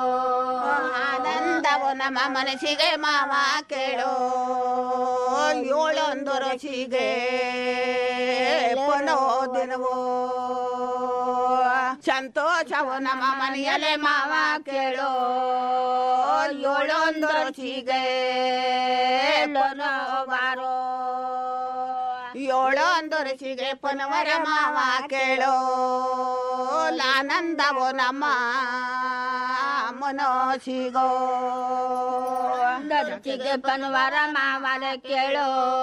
Speaker 17: ಆನಂದವೋ ನಮ್ಮ ಮನಸ್ಸಿಗೆ ಮಾವ ಕೇಳೋ ಏಳೊಂದು ರುಚಿಗೆ ಪುನೋ ದಿನವೋ ಸಂತೋಷವು ನಮ್ಮ ಮನೆಯಲ್ಲೇ ಮಾವ ಕೇಳೋ ಏಳೊಂದು ರುಚಿಗೆ ಪುನವಾರೋ ಏಳೊಂದು ರುಚಿಗೆ ಪುನವರ ಮಾವ ಕೇಳೋ ಆನಂದವೋ ನಮ್ಮ ಮನೋಸಿಗೋ ರುಚಿಗೆ ಪನವರ ಮಾವಲ ಕೇಳೋ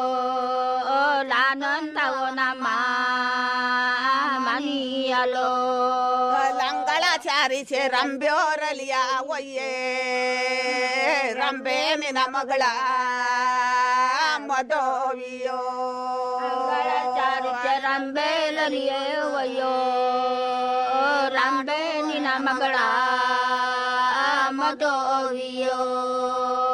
Speaker 17: ಆನಂದವೋ ನಮ್ಮ ಮನಿಯಲೋ ಲಂಗಳ ಚಾರಿಸೆ ರಂಬ್ಯೋರಲಿಯ ಒಯ್ಯೇ ರಂಬೆ ನಿನ ಮಗಳ ಮದೋವಿಯೋ
Speaker 18: ಚಾರು ರಂಬೆಲರಿಯೇ ಒಯ್ಯೋ ರಂಬೆ ನಿನ ಮಗಳ ಮದೋವಿಯೋ